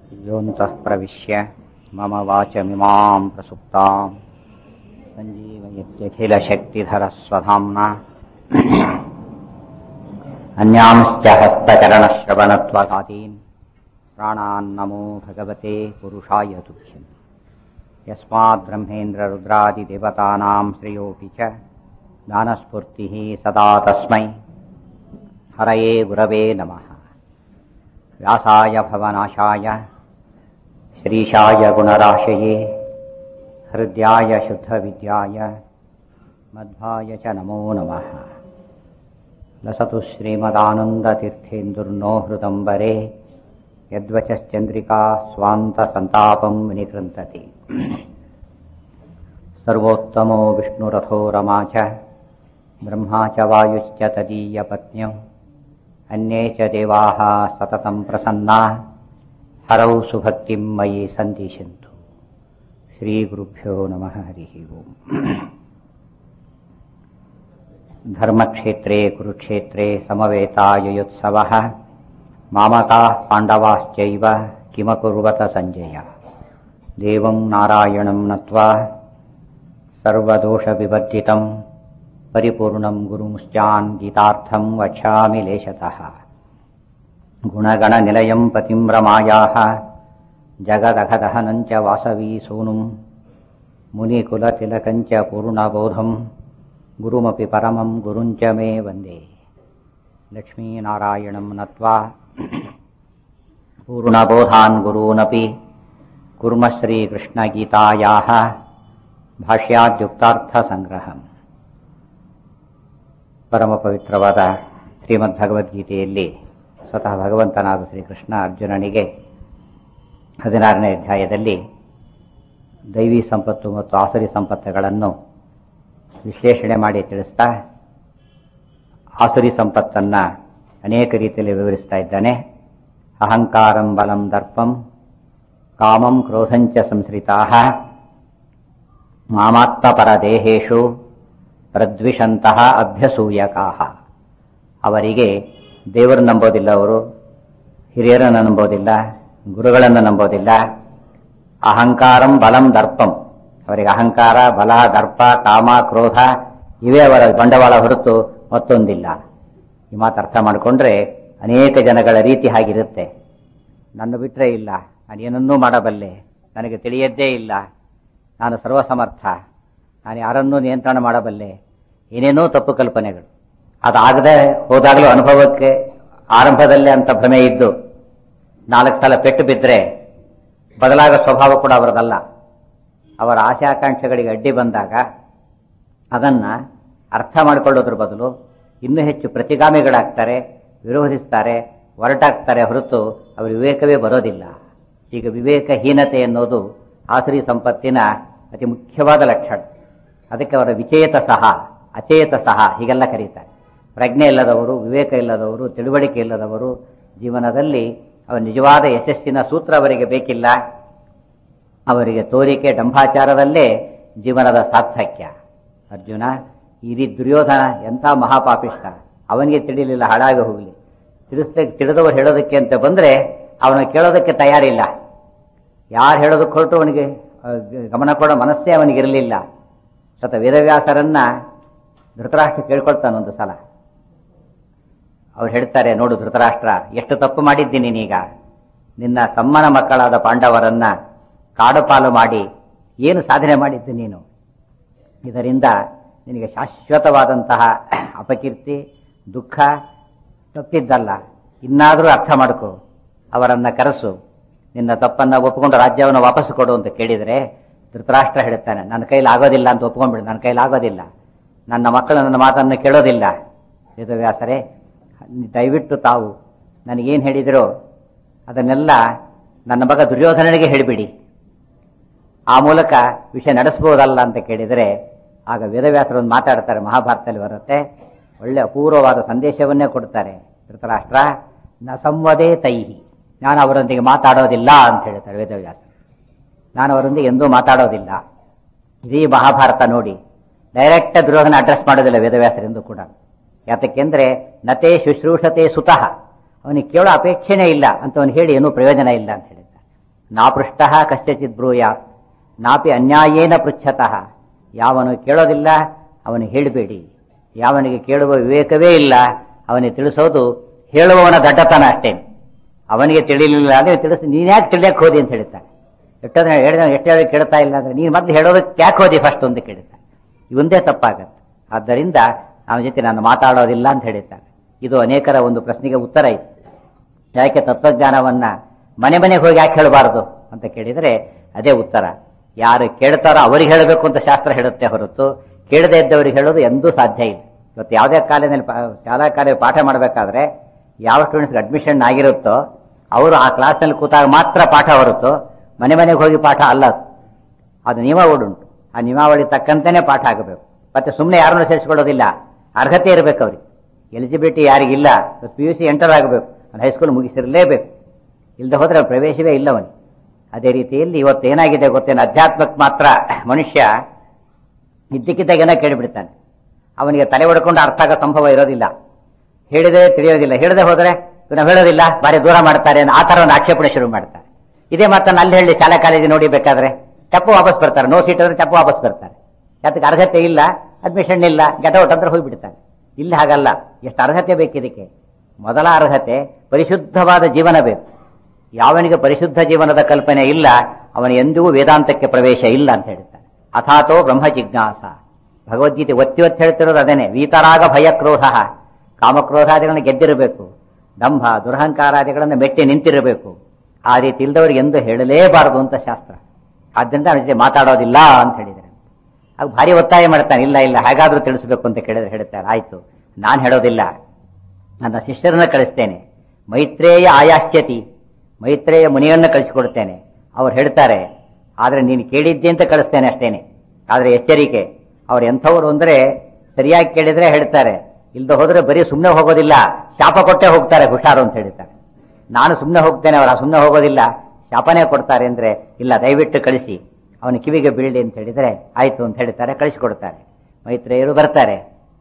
योऽन्तः प्रविश्य मम वाचमिमां प्रसुप्तां सञ्जीवयत्यखिलशक्तिधरस्वधाम्ना अन्यांश्च हस्तचरणश्रवणत्वगादीन् प्राणान्नमो भगवते पुरुषाय तुभ्यम् यस्माद्ब्रह्मेन्द्ररुद्रादिदेवतानां श्रेयोऽपि च ज्ञानस्फूर्तिः सदा तस्मै हरये गुरवे नमः व्यासाय भवनाशाय श्रीशाय गुणराशये हृद्याय शुद्धविद्याय मध्वाय च नमो नमः लसतु श्रीमदानन्दतीर्थेन्दुर्नो हृदम्बरे यद्वचश्चन्द्रिका स्वान्तसन्तापं विनिकृन्तति सर्वोत्तमो विष्णुरथो रमा च ब्रह्मा च वायुश्च तदीयपत्न्यौ अन्ये च देवाः सततं प्रसन्ना हरौ सुभक्तिं मयि सन्दिशन्तु श्रीगुरुभ्यो नमः हरिः ओम् धर्मक्षेत्रे कुरुक्षेत्रे समवेतायुयुत्सवः मामकाः पाण्डवाश्चैव किमकुर्वत सञ्जय देवं नारायणं नत्वा सर्वदोषविवर्जितं परिपूर्णं गुरुमुश्चान् गीतार्थं वक्ष्यामि लेशतः गुणगणनिलयं पतिं रमायाः जगदघदहनं च वासवी सूनुं मुनिकुलतिलकञ्च पूर्णबोधं गुरुमपि परमं गुरुञ्च मे वन्दे लक्ष्मीनारायणं नत्वा पूर्णबोधान् गुरूनपि कुर्मः श्रीकृष्णगीतायाः ಭಾಷ್ಯಾದ್ಯುಕ್ತಾರ್ಥಸಂಗ್ರಹಂ ಪರಮ ಪವಿತ್ರವಾದ ಶ್ರೀಮದ್ ಭಗವದ್ಗೀತೆಯಲ್ಲಿ ಸ್ವತಃ ಭಗವಂತನಾದ ಶ್ರೀಕೃಷ್ಣ ಅರ್ಜುನನಿಗೆ ಹದಿನಾರನೇ ಅಧ್ಯಾಯದಲ್ಲಿ ದೈವಿ ಸಂಪತ್ತು ಮತ್ತು ಆಸುರಿ ಸಂಪತ್ತುಗಳನ್ನು ವಿಶ್ಲೇಷಣೆ ಮಾಡಿ ತಿಳಿಸ್ತಾ ಆಸುರಿ ಸಂಪತ್ತನ್ನು ಅನೇಕ ರೀತಿಯಲ್ಲಿ ವಿವರಿಸ್ತಾ ಇದ್ದಾನೆ ಅಹಂಕಾರಂ ಬಲಂ ದರ್ಪಂ ಕಾಮಂ ಕ್ರೋಧಂಚ ಸಂಶ್ರಿತಾ ಮಾಮಾತ್ಮಪರದೇಹೇಶು ಪ್ರದ್ವಿಷಂತಹ ಅಭ್ಯಸೂಯಕಾಹ ಅವರಿಗೆ ದೇವರನ್ನು ನಂಬೋದಿಲ್ಲ ಅವರು ಹಿರಿಯರನ್ನು ನಂಬೋದಿಲ್ಲ ಗುರುಗಳನ್ನು ನಂಬೋದಿಲ್ಲ ಅಹಂಕಾರಂ ಬಲಂ ದರ್ಪಂ ಅವರಿಗೆ ಅಹಂಕಾರ ಬಲ ದರ್ಪ ಕಾಮ ಕ್ರೋಧ ಇವೇ ಅವರ ಬಂಡವಾಳ ಹೊರತು ಮತ್ತೊಂದಿಲ್ಲ ಈ ಮಾತು ಅರ್ಥ ಮಾಡಿಕೊಂಡ್ರೆ ಅನೇಕ ಜನಗಳ ರೀತಿ ಹಾಗಿರುತ್ತೆ ನನ್ನ ಬಿಟ್ಟರೆ ಇಲ್ಲ ನಾನು ಏನನ್ನೂ ಮಾಡಬಲ್ಲೆ ನನಗೆ ತಿಳಿಯದ್ದೇ ಇಲ್ಲ ನಾನು ಸರ್ವಸಮರ್ಥ ನಾನು ಯಾರನ್ನೂ ನಿಯಂತ್ರಣ ಮಾಡಬಲ್ಲೆ ಏನೇನೋ ತಪ್ಪು ಕಲ್ಪನೆಗಳು ಅದಾಗದೆ ಹೋದಾಗಲೂ ಅನುಭವಕ್ಕೆ ಆರಂಭದಲ್ಲೇ ಅಂತ ಭ್ರಮೆ ಇದ್ದು ನಾಲ್ಕು ಸಲ ಪೆಟ್ಟು ಬಿದ್ದರೆ ಬದಲಾಗೋ ಸ್ವಭಾವ ಕೂಡ ಅವರದಲ್ಲ ಅವರ ಆಸೆ ಆಕಾಂಕ್ಷೆಗಳಿಗೆ ಅಡ್ಡಿ ಬಂದಾಗ ಅದನ್ನು ಅರ್ಥ ಮಾಡಿಕೊಳ್ಳೋದ್ರ ಬದಲು ಇನ್ನೂ ಹೆಚ್ಚು ಪ್ರತಿಗಾಮಿಗಳಾಗ್ತಾರೆ ವಿರೋಧಿಸ್ತಾರೆ ಹೊರಟಾಗ್ತಾರೆ ಹೊರತು ಅವರ ವಿವೇಕವೇ ಬರೋದಿಲ್ಲ ಈಗ ವಿವೇಕಹೀನತೆ ಅನ್ನೋದು ಆಸುರಿ ಸಂಪತ್ತಿನ ಅತಿ ಮುಖ್ಯವಾದ ಲಕ್ಷಣ ಅದಕ್ಕೆ ಅವರ ವಿಚೇತ ಸಹ ಅಚೇತ ಸಹ ಹೀಗೆಲ್ಲ ಕರೀತಾರೆ ಪ್ರಜ್ಞೆ ಇಲ್ಲದವರು ವಿವೇಕ ಇಲ್ಲದವರು ತಿಳುವಳಿಕೆ ಇಲ್ಲದವರು ಜೀವನದಲ್ಲಿ ಅವರ ನಿಜವಾದ ಯಶಸ್ಸಿನ ಸೂತ್ರ ಅವರಿಗೆ ಬೇಕಿಲ್ಲ ಅವರಿಗೆ ತೋರಿಕೆ ಡಂಭಾಚಾರದಲ್ಲೇ ಜೀವನದ ಸಾರ್ಥಕ್ಯ ಅರ್ಜುನ ಇಡೀ ದುರ್ಯೋಧನ ಎಂಥ ಮಹಾಪಾಪಿಷ್ಟ ಅವನಿಗೆ ತಿಳಿಲಿಲ್ಲ ಹಾಳಾಗಿ ಹೋಗಲಿ ತಿಳಿಸ್ಲಿಕ್ಕೆ ತಿಳಿದವರು ಹೇಳೋದಕ್ಕೆ ಅಂತ ಬಂದರೆ ಅವನು ಕೇಳೋದಕ್ಕೆ ತಯಾರಿಲ್ಲ ಯಾರು ಹೇಳೋದಕ್ಕೆ ಹೊರಟು ಅವನಿಗೆ ಗಮನ ಕೊಡೋ ಮನಸ್ಸೇ ಅವನಿಗಿರಲಿಲ್ಲ ಸತ ವೇದವ್ಯಾಸರನ್ನ ಧೃತರಾಷ್ಟ್ರ ಕೇಳ್ಕೊಳ್ತಾನೆ ಒಂದು ಸಲ ಅವ್ರು ಹೇಳ್ತಾರೆ ನೋಡು ಧೃತರಾಷ್ಟ್ರ ಎಷ್ಟು ತಪ್ಪು ಮಾಡಿದ್ದೀನಿ ನೀನೀಗ ನಿನ್ನ ತಮ್ಮನ ಮಕ್ಕಳಾದ ಪಾಂಡವರನ್ನ ಕಾಡುಪಾಲು ಮಾಡಿ ಏನು ಸಾಧನೆ ಮಾಡಿದ್ದು ನೀನು ಇದರಿಂದ ನಿನಗೆ ಶಾಶ್ವತವಾದಂತಹ ಅಪಕೀರ್ತಿ ದುಃಖ ತಪ್ಪಿದ್ದಲ್ಲ ಇನ್ನಾದರೂ ಅರ್ಥ ಮಾಡ್ಕೊ ಅವರನ್ನು ಕರೆಸು ನಿನ್ನ ತಪ್ಪನ್ನು ಒಪ್ಪಿಕೊಂಡು ರಾಜ್ಯವನ್ನು ವಾಪಸ್ ಕೊಡು ಅಂತ ಕೇಳಿದರೆ ಧೃತರಾಷ್ಟ್ರ ಹೇಳ್ತಾನೆ ನನ್ನ ಕೈಲಿ ಆಗೋದಿಲ್ಲ ಅಂತ ಒಪ್ಕೊಂಡ್ಬಿಡು ನನ್ನ ಕೈಲಿ ಆಗೋದಿಲ್ಲ ನನ್ನ ಮಕ್ಕಳು ನನ್ನ ಮಾತನ್ನು ಕೇಳೋದಿಲ್ಲ ವೇದವ್ಯಾಸರೇ ದಯವಿಟ್ಟು ತಾವು ನನಗೇನು ಹೇಳಿದಿರೋ ಅದನ್ನೆಲ್ಲ ನನ್ನ ಮಗ ದುರ್ಯೋಧನನಿಗೆ ಹೇಳಿಬಿಡಿ ಆ ಮೂಲಕ ವಿಷಯ ನಡೆಸ್ಬೋದಲ್ಲ ಅಂತ ಕೇಳಿದರೆ ಆಗ ವೇದವ್ಯಾಸರೊಂದು ಮಾತಾಡ್ತಾರೆ ಮಹಾಭಾರತದಲ್ಲಿ ಬರುತ್ತೆ ಒಳ್ಳೆ ಅಪೂರ್ವವಾದ ಸಂದೇಶವನ್ನೇ ಕೊಡ್ತಾರೆ ಧೃತರಾಷ್ಟ್ರ ನ ಸಂವದೇ ತೈಹಿ ನಾನು ಅವರೊಂದಿಗೆ ಮಾತಾಡೋದಿಲ್ಲ ಅಂತ ಹೇಳ್ತಾರೆ ವೇದವ್ಯಾಸ ನಾನು ಅವರೊಂದಿಗೆ ಎಂದೂ ಮಾತಾಡೋದಿಲ್ಲ ಇಡೀ ಮಹಾಭಾರತ ನೋಡಿ ಡೈರೆಕ್ಟ್ ದುರ್ಯೋಧನ ಅಡ್ರೆಸ್ ಮಾಡೋದಿಲ್ಲ ವೇದವ್ಯಾಸರೆಂದು ಕೂಡ ಯಾತಕ್ಕೆಂದ್ರೆ ನತೆ ಶುಶ್ರೂಷತೆ ಸುತಃ ಅವನಿಗೆ ಕೇಳೋ ಅಪೇಕ್ಷೆನೇ ಇಲ್ಲ ಅಂತ ಅವನು ಹೇಳಿ ಏನೂ ಪ್ರಯೋಜನ ಇಲ್ಲ ಅಂತ ಹೇಳಿದ್ದ ನಾಪೃಷ್ಟ ಕಶ್ಯಚಿತ್ ಬ್ರೂಯಾತ್ ನಾಪಿ ಅನ್ಯಾಯೇನ ಪೃಚ್ಛತಃ ಯಾವನು ಕೇಳೋದಿಲ್ಲ ಅವನಿಗೆ ಹೇಳಬೇಡಿ ಯಾವನಿಗೆ ಕೇಳುವ ವಿವೇಕವೇ ಇಲ್ಲ ಅವನಿಗೆ ತಿಳಿಸೋದು ಹೇಳುವವನ ದಡ್ಡತನ ಅಷ್ಟೇ ಅವನಿಗೆ ತಿಳಿಲಿಲ್ಲ ಅಂದ್ರೆ ತಿಳಿಸಿ ನೀನ್ ಯಾಕೆ ತಿಳಿಯಕ್ಕೆ ಹೋದಿ ಅಂತ ಹೇಳ್ತಾನೆ ಎಷ್ಟೊಂದು ಹೇಳಿದ ಎಷ್ಟು ಹೇಳಿ ಕೇಳ್ತಾ ಇಲ್ಲ ಅಂದ್ರೆ ನೀನು ಮೊದಲು ಹೇಳೋದಕ್ಕೆ ಯಾಕೆ ಹೋದಿ ಫಸ್ಟ್ ಅಂತ ಕೇಳ್ತಾನೆ ಇವಂದೇ ತಪ್ಪಾಗತ್ತೆ ಆದ್ದರಿಂದ ಅವನ ಜೊತೆ ನಾನು ಮಾತಾಡೋದಿಲ್ಲ ಅಂತ ಹೇಳಿದ್ದಾನೆ ಇದು ಅನೇಕರ ಒಂದು ಪ್ರಶ್ನೆಗೆ ಉತ್ತರ ಇತ್ತು ಯಾಕೆ ತತ್ವಜ್ಞಾನವನ್ನ ಮನೆ ಮನೆಗೆ ಹೋಗಿ ಯಾಕೆ ಹೇಳಬಾರದು ಅಂತ ಕೇಳಿದರೆ ಅದೇ ಉತ್ತರ ಯಾರು ಕೇಳ್ತಾರೋ ಅವರಿಗೆ ಹೇಳಬೇಕು ಅಂತ ಶಾಸ್ತ್ರ ಹೇಳುತ್ತೆ ಹೊರತು ಕೇಳದೇ ಇದ್ದವರಿಗೆ ಹೇಳೋದು ಎಂದೂ ಸಾಧ್ಯ ಇಲ್ಲ ಇವತ್ತು ಯಾವುದೇ ಕಾಲೇಜಲ್ಲಿ ಪಾ- ಶಾಲಾ ಕಾಲೇಜ್ ಪಾಠ ಮಾಡಬೇಕಾದ್ರೆ ಯಾವ ಸ್ಟೂಡೆಂಟ್ಸ್ಗೆ ಅಡ್ಮಿಷನ್ ಆಗಿರುತ್ತೋ ಅವರು ಆ ಕ್ಲಾಸ್ನಲ್ಲಿ ಕೂತಾಗ ಮಾತ್ರ ಪಾಠ ಹೊರತು ಮನೆ ಮನೆಗೆ ಹೋಗಿ ಪಾಠ ಅಲ್ಲ ಅದು. ಅದು ನಿಯಮಾವಳಿ ಆ ನಿಯಮಾವಳಿ ತಕ್ಕಂತೆಯೇ ಪಾಠ ಆಗಬೇಕು ಮತ್ತೆ ಸುಮ್ಮನೆ ಯಾರನ್ನೂ ಸೇರಿಸ್ಕೊಳ್ಳೋದಿಲ್ಲ ಅರ್ಹತೆ ಇರಬೇಕು ಅವ್ರಿಗೆ ಎಲಿಜಿಬಿಲಿಟಿ ಯಾರಿಗಿಲ್ಲ ಪಿ ಯು ಸಿ ಎಂಟರ್ ಆಗಬೇಕು ಹೈಸ್ಕೂಲ್ ಮುಗಿಸಿರಲೇಬೇಕು ಇಲ್ಲದೆ ಹೋದ್ರೆ ಅವ್ರ ಪ್ರವೇಶವೇ ಇಲ್ಲ ಅವನಿಗೆ ಅದೇ ರೀತಿಯಲ್ಲಿ ಇವತ್ತು ಏನಾಗಿದೆ ಗೊತ್ತೇನು ಅಧ್ಯಾತ್ಮಕ್ಕೆ ಮಾತ್ರ ಮನುಷ್ಯ ಇದ್ದಕ್ಕಿದ್ದಾಗೇನೋ ಕೇಳಿಬಿಡ್ತಾನೆ ಅವನಿಗೆ ತಲೆ ಹೊಡ್ಕೊಂಡು ಅರ್ಥ ಆಗೋ ಸಂಭವ ಇರೋದಿಲ್ಲ ಹೇಳಿದ್ರೆ ತಿಳಿಯೋದಿಲ್ಲ ಹೇಳದೆ ಹೋದ್ರೆ ನಾವು ಹೇಳೋದಿಲ್ಲ ಬಾರಿ ದೂರ ಮಾಡ್ತಾರೆ ಅನ್ನೋ ಆ ಥರ ಒಂದು ಆಕ್ಷೇಪಣೆ ಶುರು ಮಾಡ್ತಾರೆ ಇದೇ ಮಾತನ್ನು ಅಲ್ಲಿ ಹೇಳಿ ಶಾಲಾ ಕಾಲೇಜು ನೋಡಿ ಬೇಕಾದ್ರೆ ಚಪ್ಪು ವಾಪಸ್ ಬರ್ತಾರೆ ನೋ ಸೀಟ್ ಅಂದ್ರೆ ಚಪ್ಪು ವಾಪಸ್ ಬರ್ತಾರೆ ಅದಕ್ಕೆ ಅರ್ಹತೆ ಇಲ್ಲ ಅಡ್ಮಿಷನ್ ಇಲ್ಲ ಗೆಟೌಟ್ ಅಂದ್ರೆ ಹೋಗ್ಬಿಡ್ತಾನೆ ಇಲ್ಲಿ ಹಾಗಲ್ಲ ಎಷ್ಟು ಅರ್ಹತೆ ಬೇಕು ಇದಕ್ಕೆ ಮೊದಲ ಅರ್ಹತೆ ಪರಿಶುದ್ಧವಾದ ಜೀವನ ಬೇಕು ಯಾವನಿಗೆ ಪರಿಶುದ್ಧ ಜೀವನದ ಕಲ್ಪನೆ ಇಲ್ಲ ಅವನ ಎಂದಿಗೂ ವೇದಾಂತಕ್ಕೆ ಪ್ರವೇಶ ಇಲ್ಲ ಅಂತ ಹೇಳ್ತಾನೆ ಅಥಾತೋ ಬ್ರಹ್ಮ ಜಿಜ್ಞಾಸ ಭಗವದ್ಗೀತೆ ಒತ್ತಿ ಒತ್ತಿ ಹೇಳ್ತಿರೋದು ಅದೇನೆ ವೀತರಾಗ ಭಯಕ್ರೋಧ ಕಾಮಕ್ರೋಧಾದಿಗಳನ್ನು ಗೆದ್ದಿರಬೇಕು ದಂಭ ದುರಹಂಕಾರಾದಿಗಳನ್ನು ಮೆಟ್ಟಿ ನಿಂತಿರಬೇಕು ಆ ರೀತಿ ಇಲ್ದವರಿಗೆ ಎಂದು ಹೇಳಲೇಬಾರದು ಅಂತ ಶಾಸ್ತ್ರ ಆದ್ದರಿಂದ ಅವನ ಜೊತೆ ಮಾತಾಡೋದಿಲ್ಲ ಅಂತ ಹೇಳಿದರೆ ಆಗ ಭಾರಿ ಒತ್ತಾಯ ಮಾಡ್ತಾನೆ ಇಲ್ಲ ಇಲ್ಲ ಹೇಗಾದ್ರೂ ತಿಳಿಸ್ಬೇಕು ಅಂತ ಕೇಳಿದ್ರೆ ಹೇಳ್ತಾರೆ ಆಯ್ತು ನಾನು ಹೇಳೋದಿಲ್ಲ ನನ್ನ ಶಿಷ್ಯರನ್ನ ಕಳಿಸ್ತೇನೆ ಮೈತ್ರೇಯ ಆಯಾಸ್ಯತಿ ಮೈತ್ರೇಯ ಮುನಿಯನ್ನ ಕಳಿಸಿಕೊಡ್ತೇನೆ ಅವ್ರು ಹೇಳ್ತಾರೆ ಆದ್ರೆ ನೀನು ಕೇಳಿದ್ದೆ ಅಂತ ಕಳಿಸ್ತೇನೆ ಅಷ್ಟೇನೆ ಆದ್ರೆ ಎಚ್ಚರಿಕೆ ಅವ್ರು ಎಂಥವ್ರು ಅಂದ್ರೆ ಸರಿಯಾಗಿ ಕೇಳಿದ್ರೆ ಹೇಳ್ತಾರೆ ಇಲ್ದ ಹೋದ್ರೆ ಬರೀ ಸುಮ್ಮನೆ ಹೋಗೋದಿಲ್ಲ ಶಾಪ ಕೊಟ್ಟೆ ಹೋಗ್ತಾರೆ ಹುಷಾರು ಅಂತ ಹೇಳ್ತಾರೆ ನಾನು ಸುಮ್ಮನೆ ಹೋಗ್ತೇನೆ ಅವರ ಸುಮ್ಮನೆ ಹೋಗೋದಿಲ್ಲ ಶಾಪನೇ ಕೊಡ್ತಾರೆ ಅಂದ್ರೆ ಇಲ್ಲ ದಯವಿಟ್ಟು ಕಳಿಸಿ ಅವನ ಕಿವಿಗೆ ಬೀಳಲಿ ಅಂತ ಹೇಳಿದ್ರೆ ಆಯ್ತು ಅಂತ ಹೇಳ್ತಾರೆ ಕಳಿಸಿಕೊಡ್ತಾರೆ ಮೈತ್ರೇಯರು ಬರ್ತಾರೆ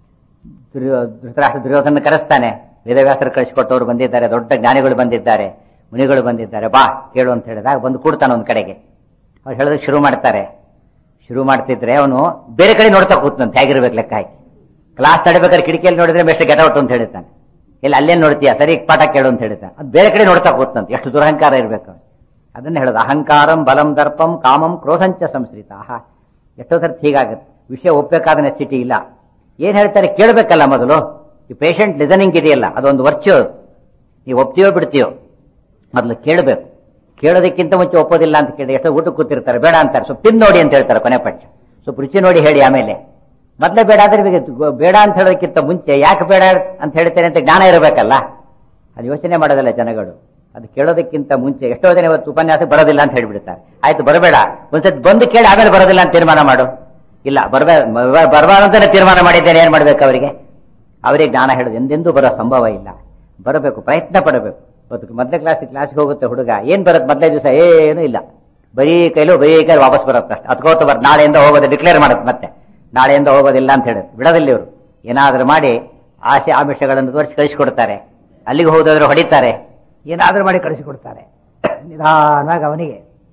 ದುರ್ಯೋ ಧೃತರಾಷ್ಟ್ರ ದುರ್ಯೋಧನ ಕರೆಸ್ತಾನೆ ವೇದವ್ಯಾಸರು ಕಳಿಸಿಕೊಟ್ಟವರು ಬಂದಿದ್ದಾರೆ ದೊಡ್ಡ ಜ್ಞಾನಿಗಳು ಬಂದಿದ್ದಾರೆ ಮುನಿಗಳು ಬಂದಿದ್ದಾರೆ ಬಾ ಕೇಳು ಅಂತ ಹೇಳಿದಾಗ ಬಂದು ಕೂಡ್ತಾನೆ ಒಂದು ಕಡೆಗೆ ಅವ್ರು ಹೇಳೋದಕ್ಕೆ ಶುರು ಮಾಡ್ತಾರೆ ಶುರು ಮಾಡ್ತಿದ್ರೆ ಅವನು ಬೇರೆ ಕಡೆ ನೋಡ್ತಾ ಕೂತಂತೆ ಹೇಗಿರ್ಬೇಕು ಲೆಕ್ಕ ಹಾಕಿ ಕ್ಲಾಸ್ ತಡಿಬೇಕಾದ್ರೆ ಕಿಟಕಿಯಲ್ಲಿ ನೋಡಿದ್ರೆ ಬೆಸ್ಟ್ ಗೆಟ್ ಔಟ್ ಅಂತ ಹೇಳ್ತಾನೆ ಇಲ್ಲ ಅಲ್ಲೇನ್ ನೋಡ್ತೀಯ ಸರಿ ಪಾಠ ಕೇಳು ಅಂತ ಹೇಳ್ತಾನೆ ಅದು ಬೇರೆ ಕಡೆ ನೋಡ್ತಾ ಕೂತಂತೆ ಎಷ್ಟು ದುರಹಂಕಾರ ಇರ್ಬೇಕು ಅದನ್ನ ಹೇಳೋದು ಅಹಂಕಾರಂ ಬಲಂ ದರ್ಪಂ ಕಾಮಂ ಕ್ರೋಧಂಚ ಸಂಶ್ರಿತ ಆಹಾ ಎಷ್ಟೋ ಸರ್ತಿ ಹೀಗಾಗುತ್ತೆ ವಿಷಯ ಒಪ್ಪಬೇಕಾದ ನೆಸಿಟಿ ಇಲ್ಲ ಏನ್ ಹೇಳ್ತಾರೆ ಕೇಳಬೇಕಲ್ಲ ಮೊದಲು ಈ ಪೇಷಂಟ್ ಲಿಸನಿಂಗ್ ಇದೆಯಲ್ಲ ಅದೊಂದು ವರ್ಚು ನೀವು ಒಪ್ತೀಯೋ ಬಿಡ್ತೀಯೋ ಮೊದಲು ಕೇಳಬೇಕು ಕೇಳೋದಕ್ಕಿಂತ ಮುಂಚೆ ಒಪ್ಪೋದಿಲ್ಲ ಅಂತ ಕೇಳಿ ಎಷ್ಟೋ ಊಟಕ್ಕೆ ಕೂತಿರ್ತಾರೆ ಬೇಡ ಅಂತಾರೆ ಸ್ವಲ್ಪ ತಿಂದು ನೋಡಿ ಅಂತ ಹೇಳ್ತಾರೆ ಕೊನೆ ಪಕ್ಷ ಸ್ವಲ್ಪ ರುಚಿ ನೋಡಿ ಹೇಳಿ ಆಮೇಲೆ ಮೊದಲೇ ಬೇಡ ಆದ್ರೆ ಇವಾಗ ಗೊ- ಬೇಡ ಅಂತ ಹೇಳೋದಕ್ಕಿಂತ ಮುಂಚೆ ಯಾಕೆ ಬೇಡ ಅಂತ ಹೇಳ್ತೇನೆ ಅಂತ ಜ್ಞಾನ ಇರಬೇಕಲ್ಲ ಅದು ಯೋಚನೆ ಮಾಡೋದಿಲ್ಲ ಜನಗಳು ಅದು ಕೇಳೋದಕ್ಕಿಂತ ಮುಂಚೆ ಎಷ್ಟೋ ಜನ ಇವತ್ತು ಉಪನ್ಯಾಸ ಬರೋದಿಲ್ಲ ಅಂತ ಹೇಳ್ಬಿಡ್ತಾರೆ ಆಯ್ತು ಬರಬೇಡ ಒಂದ್ಸತಿ ಬಂದು ಕೇಳಿ ಆಮೇಲೆ ಬರೋದಿಲ್ಲ ಅಂತ ತೀರ್ಮಾನ ಮಾಡು ಇಲ್ಲ ಬರಬೇ ಬರಬಾರಂತಾನೆ ತೀರ್ಮಾನ ಮಾಡಿದ್ದೇನೆ ಏನ್ ಮಾಡ್ಬೇಕು ಅವರಿಗೆ ಅವರಿಗೆ ಜ್ಞಾನ ಹೇಳೋದು ಎಂದೆಂದೂ ಬರೋ ಸಂಭವ ಇಲ್ಲ ಬರಬೇಕು ಪ್ರಯತ್ನ ಪಡಬೇಕು ಇವತ್ತು ಮೊದಲೇ ಕ್ಲಾಸ್ ಕ್ಲಾಸ್ಗೆ ಹೋಗುತ್ತೆ ಹುಡುಗ ಏನ್ ಬರುತ್ತೆ ಮೊದಲೇ ದಿವಸ ಏನೂ ಇಲ್ಲ ಬರೀ ಕೈಲೂ ಬರೀ ಕೈಲಿ ವಾಪಸ್ ಬರುತ್ತೆ ಅಷ್ಟೇ ಅದ್ಕೋತ ಬರ್ ನಾಳೆಯಿಂದ ಹೋಗೋದು ಡಿಕ್ಲೇರ್ ಮಾಡುತ್ತೆ ಮತ್ತೆ ನಾಳೆಯಿಂದ ಹೋಗೋದಿಲ್ಲ ಅಂತ ಹೇಳುತ್ತೆ ಬಿಡೋದಿಲ್ಲ ಇವರು ಏನಾದ್ರೂ ಮಾಡಿ ಆಸೆ ಆಮಿಷಗಳನ್ನು ತೋರಿಸಿ ಕಳಿಸಿಕೊಡ್ತಾರೆ ಅಲ್ಲಿಗೆ ಹೋದ್ರೆ ಹೊಡಿತಾರೆ ಏನಾದ್ರೂ ಮಾಡಿ ಕಳಿಸಿಕೊಡ್ತಾರೆ ನಿಧಾನವಾಗಿ ಅವನಿಗೆ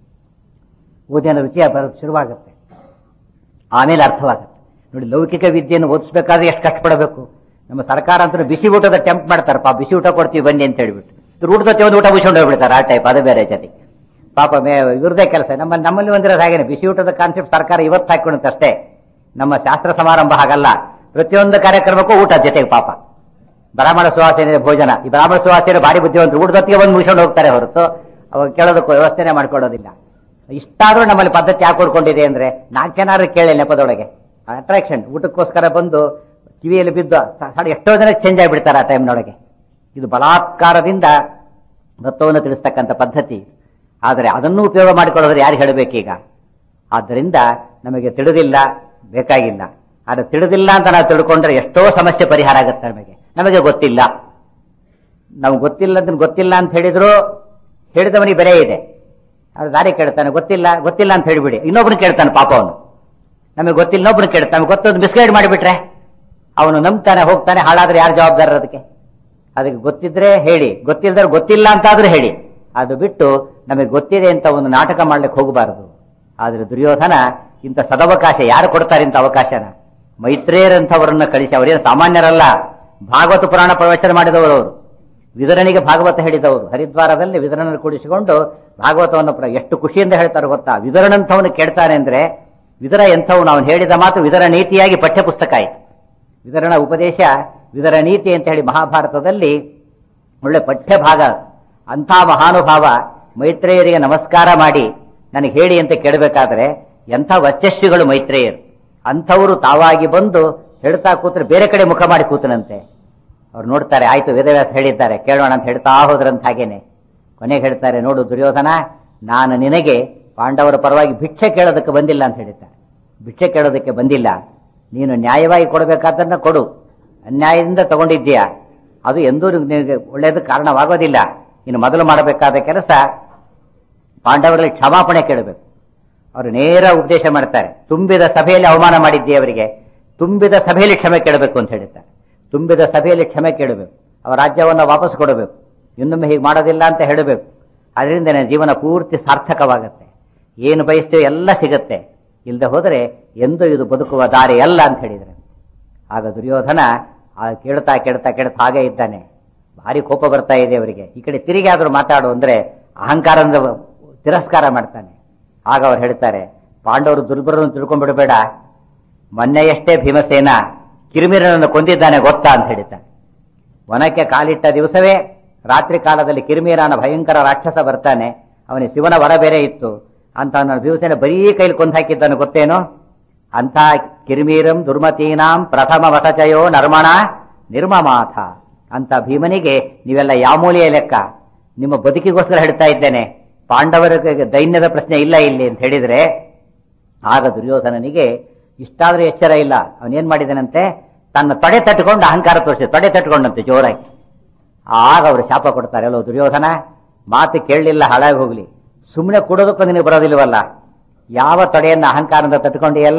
ಓದಿನ ರುಚಿ ಬರೋದು ಶುರುವಾಗುತ್ತೆ ಆಮೇಲೆ ಅರ್ಥವಾಗುತ್ತೆ ನೋಡಿ ಲೌಕಿಕ ವಿದ್ಯೆಯನ್ನು ಓದಿಸ್ಬೇಕಾದ್ರೆ ಎಷ್ಟು ಕಷ್ಟಪಡಬೇಕು ನಮ್ಮ ಸರ್ಕಾರ ಅಂತ ಬಿಸಿ ಊಟದ ಟೆಂಪ್ಟ್ ಮಾಡ್ತಾರೆ ಪಾಪ ಬಿಸಿ ಊಟ ಕೊಡ್ತೀವಿ ಬನ್ನಿ ಅಂತ ಹೇಳ್ಬಿಟ್ಟು ಇವ್ರು ಊಟದ ಒಂದು ಊಟ ಮುಗಿಸ್ಕೊಂಡು ಹೋಗ್ಬಿಡ್ತಾರೆ ಆ ಟೈಪ್ ಅದು ಬೇರೆ ಜೊತೆ ಪಾಪ ಮೇ ಇವ್ರದೇ ಕೆಲಸ ನಮ್ಮ ನಮ್ಮಲ್ಲಿ ಒಂದಿರೋದು ಹಾಗೇನೆ ಬಿಸಿ ಊಟದ ಕಾನ್ಸೆಪ್ಟ್ ಸರ್ಕಾರ ಇವತ್ತು ಹಾಕೊಳ್ಳುತ್ತೆ ಅಷ್ಟೇ ನಮ್ಮ ಶಾಸ್ತ್ರ ಸಮಾರಂಭ ಹಾಗಲ್ಲ ಪ್ರತಿಯೊಂದು ಕಾರ್ಯಕ್ರಮಕ್ಕೂ ಊಟ ಜೊತೆಗೆ ಪಾಪ ಬ್ರಾಹ್ಮಣ ಸುವಾಸನೆ ಭೋಜನ ಈ ಬ್ರಾಹ್ಮಣ ಸುವಾಸನೆ ಭಾರಿ ಬುದ್ಧಿವಂತರು ಊಟದೊತ್ತಿಗೆ ಬಂದು ಮುಗಿಸ್ಕೊಂಡು ಹೋಗ್ತಾರೆ ಹೊರತು ಅವಾಗ ಕೇಳೋದಕ್ಕೂ ವ್ಯವಸ್ಥೆನೆ ಮಾಡ್ಕೊಳ್ಳೋದಿಲ್ಲ ಇಷ್ಟಾದ್ರೂ ನಮ್ಮಲ್ಲಿ ಪದ್ಧತಿ ಯಾಕೆ ಕೊಡ್ಕೊಂಡಿದೆ ಅಂದ್ರೆ ನಾಲ್ಕು ಜನಾರು ಕೇಳಿ ನೆಪದೊಳಗೆ ಅಟ್ರಾಕ್ಷನ್ ಊಟಕ್ಕೋಸ್ಕರ ಬಂದು ಕಿವಿಯಲ್ಲಿ ಬಿದ್ದು ಸ- ಸಣ್ಣ ಎಷ್ಟೋ ಜನ ಚೇಂಜ್ ಆಗಿಬಿಡ್ತಾರೆ ಆ ಟೈಮ್ನೊಳಗೆ ಇದು ಬಲಾತ್ಕಾರದಿಂದ ತತ್ವವನ್ನು ತಿಳಿಸ್ತಕ್ಕಂಥ ಪದ್ಧತಿ ಆದರೆ ಅದನ್ನು ಉಪಯೋಗ ಮಾಡಿಕೊಳ್ಳೋದ್ರೆ ಯಾರು ಹೇಳಬೇಕೀಗ ಆದ್ದರಿಂದ ನಮಗೆ ತಿಳಿದಿಲ್ಲ ಬೇಕಾಗಿಲ್ಲ ಆದರೆ ತಿಳಿದಿಲ್ಲ ಅಂತ ನಾವು ತಿಳ್ಕೊಂಡ್ರೆ ಎಷ್ಟೋ ಸಮಸ್ಯೆ ಪರಿಹಾರ ಆಗುತ್ತೆ ನಮಗೆ ನಮಗೆ ಗೊತ್ತಿಲ್ಲ ನಮ್ಗೆ ಗೊತ್ತಿಲ್ಲ ಅಂತ ಗೊತ್ತಿಲ್ಲ ಅಂತ ಹೇಳಿದ್ರು ಹೇಳಿದವನಿಗೆ ಬೆಲೆ ಇದೆ ಅವ್ರು ದಾರಿ ಕೇಳ್ತಾನೆ ಗೊತ್ತಿಲ್ಲ ಗೊತ್ತಿಲ್ಲ ಅಂತ ಹೇಳಿಬಿಡಿ ಇನ್ನೊಬ್ರು ಕೇಳ್ತಾನೆ ಪಾಪ ಅವನು ನಮಗೆ ಗೊತ್ತಿಲ್ಲ ಇನ್ನೊಬ್ರು ಕೇಳ್ತಾನೆ ಗೊತ್ತೊಂದು ಮಿಸ್ಗೈಡ್ ಮಾಡಿಬಿಟ್ರೆ ಅವನು ನಂಬ್ತಾನೆ ಹೋಗ್ತಾನೆ ಹಾಳಾದ್ರೆ ಯಾರು ಜವಾಬ್ದಾರ ಅದಕ್ಕೆ ಅದಕ್ಕೆ ಗೊತ್ತಿದ್ರೆ ಹೇಳಿ ಗೊತ್ತಿಲ್ಲದ್ರೆ ಗೊತ್ತಿಲ್ಲ ಅಂತಾದ್ರೂ ಹೇಳಿ ಅದು ಬಿಟ್ಟು ನಮಗೆ ಗೊತ್ತಿದೆ ಅಂತ ಒಂದು ನಾಟಕ ಮಾಡ್ಲಿಕ್ಕೆ ಹೋಗಬಾರದು ಆದ್ರೆ ದುರ್ಯೋಧನ ಇಂಥ ಸದವಕಾಶ ಯಾರು ಕೊಡ್ತಾರೆ ಇಂಥ ಅವಕಾಶನ ಮೈತ್ರೇಯರಂಥವರನ್ನ ಕಳಿಸಿ ಅವರೇನು ಸಾಮಾನ್ಯರಲ್ಲ ಭಾಗವತ ಪುರಾಣ ಪ್ರವಚನ ಮಾಡಿದವರು ಅವರು ವಿದರನಿಗೆ ಭಾಗವತ ಹೇಳಿದವರು ಹರಿದ್ವಾರದಲ್ಲಿ ವಿದರನ ಕೂಡಿಸಿಕೊಂಡು ಭಾಗವತವನ್ನು ಪ್ರ- ಎಷ್ಟು ಖುಷಿಯಿಂದ ಹೇಳ್ತಾರೆ ಗೊತ್ತಾ ವಿದರನಂಥವನು ಕೇಳ್ತಾನೆ ಅಂದ್ರೆ ವಿದರ ಎಂಥವನು ಅವನು ಹೇಳಿದ ಮಾತು ವಿದರ ನೀತಿಯಾಗಿ ಪಠ್ಯಪುಸ್ತಕ ಆಯಿತು ವಿದರಣ ಉಪದೇಶ ವಿದರ ನೀತಿ ಅಂತ ಹೇಳಿ ಮಹಾಭಾರತದಲ್ಲಿ ಒಳ್ಳೆ ಪಠ್ಯ ಭಾಗ ಅಂಥ ಮಹಾನುಭಾವ ಮೈತ್ರೇಯರಿಗೆ ನಮಸ್ಕಾರ ಮಾಡಿ ನನಗೆ ಹೇಳಿ ಅಂತ ಕೇಳಬೇಕಾದ್ರೆ ಎಂಥ ವರ್ಚಸ್ವಿಗಳು ಮೈತ್ರೇಯರು ಅಂಥವರು ತಾವಾಗಿ ಬಂದು ಹೇಳ್ತಾ ಕೂತ್ರೆ ಬೇರೆ ಕಡೆ ಮುಖ ಮಾಡಿ ಕೂತನಂತೆ ಅವ್ರು ನೋಡ್ತಾರೆ ಆಯ್ತು ವೇದವ್ಯಾಸ ಹೇಳಿದ್ದಾರೆ ಕೇಳೋಣ ಅಂತ ಹೇಳ್ತಾ ಹೋದ್ರಂತ ಹಾಗೇನೆ ಕೊನೆಗೆ ಹೇಳ್ತಾರೆ ನೋಡು ದುರ್ಯೋಧನ ನಾನು ನಿನಗೆ ಪಾಂಡವರ ಪರವಾಗಿ ಭಿಕ್ಷೆ ಕೇಳೋದಕ್ಕೆ ಬಂದಿಲ್ಲ ಅಂತ ಹೇಳಿದ್ದಾರೆ ಭಿಕ್ಷೆ ಕೇಳೋದಕ್ಕೆ ಬಂದಿಲ್ಲ ನೀನು ನ್ಯಾಯವಾಗಿ ಕೊಡಬೇಕಾದನ್ನ ಕೊಡು ಅನ್ಯಾಯದಿಂದ ತಗೊಂಡಿದ್ದೀಯಾ ಅದು ಎಂದೂ ನಿನಗೆ ಒಳ್ಳೆಯದು ಕಾರಣವಾಗೋದಿಲ್ಲ ಇನ್ನು ಮೊದಲು ಮಾಡಬೇಕಾದ ಕೆಲಸ ಪಾಂಡವರಲ್ಲಿ ಕ್ಷಮಾಪಣೆ ಕೇಳಬೇಕು ಅವರು ನೇರ ಉಪದೇಶ ಮಾಡ್ತಾರೆ ತುಂಬಿದ ಸಭೆಯಲ್ಲಿ ಅವಮಾನ ಮಾಡಿದ್ದೆ ಅವರಿಗೆ ತುಂಬಿದ ಸಭೆಯಲ್ಲಿ ಕ್ಷಮೆ ಕೇಳಬೇಕು ಅಂತ ಹೇಳಿದ್ದಾರೆ ತುಂಬಿದ ಸಭೆಯಲ್ಲಿ ಕ್ಷಮೆ ಕೇಳಬೇಕು ಅವರ ರಾಜ್ಯವನ್ನು ವಾಪಸ್ ಕೊಡಬೇಕು ಇನ್ನೊಮ್ಮೆ ಹೀಗೆ ಮಾಡೋದಿಲ್ಲ ಅಂತ ಹೇಳಬೇಕು ಅದರಿಂದ ನನ್ನ ಜೀವನ ಪೂರ್ತಿ ಸಾರ್ಥಕವಾಗುತ್ತೆ ಏನು ಬಯಸ್ತೇವೆ ಎಲ್ಲ ಸಿಗುತ್ತೆ ಇಲ್ಲದೆ ಹೋದರೆ ಎಂದು ಇದು ಬದುಕುವ ದಾರಿ ಅಲ್ಲ ಅಂತ ಹೇಳಿದರೆ ಆಗ ದುರ್ಯೋಧನ ಆ ಕೇಳ್ತಾ ಕೇಳ್ತಾ ಕೇಳ್ತಾ ಹಾಗೆ ಇದ್ದಾನೆ ಭಾರಿ ಕೋಪ ಬರ್ತಾ ಇದೆ ಅವರಿಗೆ ಈ ಕಡೆ ತಿರುಗಿ ಆದರೂ ಮಾತಾಡು ಅಂದ್ರೆ ಅಹಂಕಾರದ ತಿರಸ್ಕಾರ ಮಾಡ್ತಾನೆ ಆಗ ಅವ್ರು ಹೇಳ್ತಾರೆ ಪಾಂಡವರು ದುರ್ಬರನ್ನು ತಿಳ್ಕೊಂಡ್ಬಿಡಬೇಡ ಮೊನ್ನೆಯಷ್ಟೇ ಭೀಮಸೇನ ಕಿರಿಮಿರನನ್ನು ಕೊಂದಿದ್ದಾನೆ ಗೊತ್ತಾ ಅಂತ ಹೇಳಿದ್ದಾನೆ ವನಕ್ಕೆ ಕಾಲಿಟ್ಟ ದಿವಸವೇ ರಾತ್ರಿ ಕಾಲದಲ್ಲಿ ಕಿರಿಮೀರನ ಭಯಂಕರ ರಾಕ್ಷಸ ಬರ್ತಾನೆ ಅವನಿಗೆ ಶಿವನ ವರ ಬೇರೆ ಇತ್ತು ಅಂತ ಅವನ ಭೀಮಸೇನ ಬರೀ ಕೈಲಿ ಕೊಂದು ಹಾಕಿದ್ದಾನೆ ಗೊತ್ತೇನೋ ಅಂತ ಕಿರಿಮೀರಂ ದುರ್ಮತೀನಾಂ ಪ್ರಥಮ ವಸಚಯೋ ನರ್ಮಣ ನಿರ್ಮಮಾಥ ಅಂತ ಭೀಮನಿಗೆ ನೀವೆಲ್ಲ ಯಾಮೂಲಿಯ ಲೆಕ್ಕ ನಿಮ್ಮ ಬದುಕಿಗೋಸ್ಕರ ಹೇಳ್ತಾ ಇದ್ದೇನೆ ಪಾಂಡವರ ದೈನ್ಯದ ಪ್ರಶ್ನೆ ಇಲ್ಲ ಇಲ್ಲಿ ಅಂತ ಹೇಳಿದ್ರೆ ಆಗ ದುರ್ಯೋಧನನಿಗೆ ಇಷ್ಟಾದ್ರೂ ಎಚ್ಚರ ಇಲ್ಲ ಅವನೇನ್ ಮಾಡಿದನಂತೆ ತನ್ನ ತೊಡೆ ತಟ್ಟುಕೊಂಡು ಅಹಂಕಾರ ತೋರಿಸಿ ತೊಡೆ ತಟ್ಟುಕೊಂಡಂತೆ ಜೋರಾಗಿ ಆಗ ಅವರು ಶಾಪ ಕೊಡ್ತಾರೆ ಅಲ್ಲೋ ದುರ್ಯೋಧನ ಮಾತು ಕೇಳಲಿಲ್ಲ ಹಾಳಾಗಿ ಹೋಗ್ಲಿ ಸುಮ್ಮನೆ ಕೊಡೋದಕ್ಕೂ ನಿನಗೆ ಬರೋದಿಲ್ವಲ್ಲ ಯಾವ ತೊಡೆಯನ್ನ ಅಹಂಕಾರದಿಂದ ತಟ್ಟುಕೊಂಡಿಯಲ್ಲ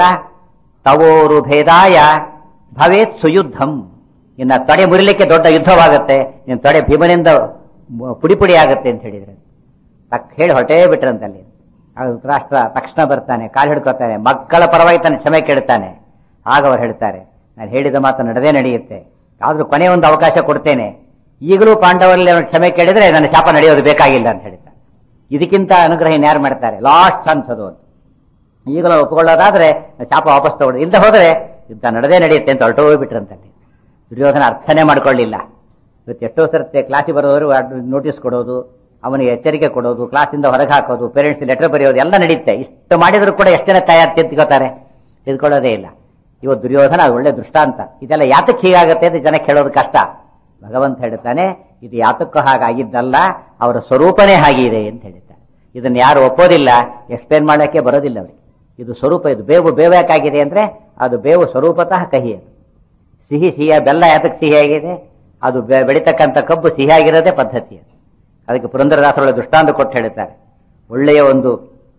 ತವೋರು ಭೇದಾಯ ಭವೇತ್ ಸುಯುದ್ಧಂ ಇನ್ನ ತೊಡೆ ಮುರಿಲಿಕ್ಕೆ ದೊಡ್ಡ ಯುದ್ಧವಾಗುತ್ತೆ ನಿನ್ನ ತೊಡೆ ಭೀಮನಿಂದ ಮ- ಪುಡಿ ಪುಡಿ ಆಗುತ್ತೆ ಅಂತ ಹೇಳಿದ್ರೆ ತಕ್ ಹೇಳಿ ಹೊರಟೇ ಬಿಟ್ರಂತಲ್ಲಿ ಆಗ ಧೃತರಾಷ್ಟ್ರ ತಕ್ಷಣ ಬರ್ತಾನೆ ಕಾಲು ಹಿಡ್ಕೊತಾನೆ ಮಕ್ಕಳ ಪರವಾಗಿ ತನ್ನ ಕ್ಷಮೆ ಕೇಳ್ತಾನೆ ಆಗ ಅವ್ರು ಹೇಳ್ತಾರೆ ನಾನು ಹೇಳಿದ ಮಾತು ನಡೆದೇ ನಡೆಯುತ್ತೆ ಆದ್ರೂ ಕೊನೆ ಒಂದು ಅವಕಾಶ ಕೊಡ್ತೇನೆ ಈಗಲೂ ಪಾಂಡವರಲ್ಲಿ ಅವನು ಕ್ಷಮೆ ಕೇಳಿದ್ರೆ ನನ್ನ ಶಾಪ ನಡೆಯೋದು ಬೇಕಾಗಿಲ್ಲ ಅಂತ ಹೇಳ್ತಾರೆ ಇದಕ್ಕಿಂತ ಅನುಗ್ರಹ ಇನ್ಯಾರು ಮಾಡ್ತಾರೆ ಲಾಸ್ಟ್ ಚಾನ್ಸ್ ಅದು ಅಂತ ಈಗಲೂ ಒಪ್ಪಿಕೊಳ್ಳೋದಾದ್ರೆ ಶಾಪ ವಾಪಸ್ ತಗೊಳ್ಳಿ ಇಲ್ಲದೆ ಹೋದ್ರೆ ಯುದ್ಧ ನಡೆದೇ ನಡೆಯುತ್ತೆ ಅಂತ ಹೊರಟು ಹೋಗ್ಬಿಟ್ರಂತಲ್ಲಿ ದುರ್ಯೋಧನ ಅರ್ಥನೇ ಮಾಡ್ಕೊಳ್ಳಿಲ್ಲ ಇವತ್ತು ಎಷ್ಟೋ ಸರ್ತಿ ಕ್ಲಾಸಿಗೆ ಬರೋರು ನೋಟಿಸ್ ಕೊಡೋದು ಅವನಿಗೆ ಎಚ್ಚರಿಕೆ ಕೊಡೋದು ಕ್ಲಾಸಿಂದ ಹೊರಗೆ ಹಾಕೋದು ಪೇರೆಂಟ್ಸ್ ಲೆಟರ್ ಬರೆಯೋದು ಎಲ್ಲ ನಡೆಯುತ್ತೆ ಇಷ್ಟು ಮಾಡಿದ್ರು ಕೂಡ ಎಷ್ಟು ಜನ ತಯಾರು ತಿದ್ಕೋತಾರೆ ತಿದ್ಕೊಳ್ಳೋದೇ ಇಲ್ಲ ಇವತ್ತು ದುರ್ಯೋಧನ ಅದು ಒಳ್ಳೆ ದೃಷ್ಟಾಂತ ಇದೆಲ್ಲ ಯಾತಕ್ಕೆ ಹೀಗಾಗತ್ತೆ ಅಂತ ಜನ ಕೇಳೋದು ಕಷ್ಟ ಭಗವಂತ ಹೇಳ್ತಾನೆ ಇದು ಯಾತಕ್ಕೂ ಹಾಗಾಗಿದ್ದಲ್ಲ ಅವರ ಸ್ವರೂಪನೇ ಹಾಗಿದೆ ಅಂತ ಹೇಳ್ತಾನೆ ಇದನ್ನ ಯಾರು ಒಪ್ಪೋದಿಲ್ಲ ಎಕ್ಸ್ಪ್ಲೇನ್ ಮಾಡಕ್ಕೆ ಬರೋದಿಲ್ಲ ಅವರಿಗೆ ಇದು ಸ್ವರೂಪ ಇದು ಬೇವು ಬೇವು ಯಾಕಾಗಿದೆ ಅಂದ್ರೆ ಅದು ಬೇವು ಸ್ವರೂಪತಃ ಕಹಿ ಅದು ಸಿಹಿ ಸಿಹಿಯ ಬೆಲ್ಲ ಯಾತಕ್ಕೆ ಸಿಹಿಯಾಗಿದೆ ಅದು ಬೆ- ಬೆಳೀತಕ್ಕಂಥ ಕಬ್ಬು ಸಿಹಿಯಾಗಿರೋದೇ ಪದ್ಧತಿ ಅದು ಅದಕ್ಕೆ ಪುರಂದರದಾಸರೊಳ ದೃಷ್ಟಾಂತ ಕೊಟ್ಟು ಹೇಳ್ತಾರೆ ಒಳ್ಳೆಯ ಒಂದು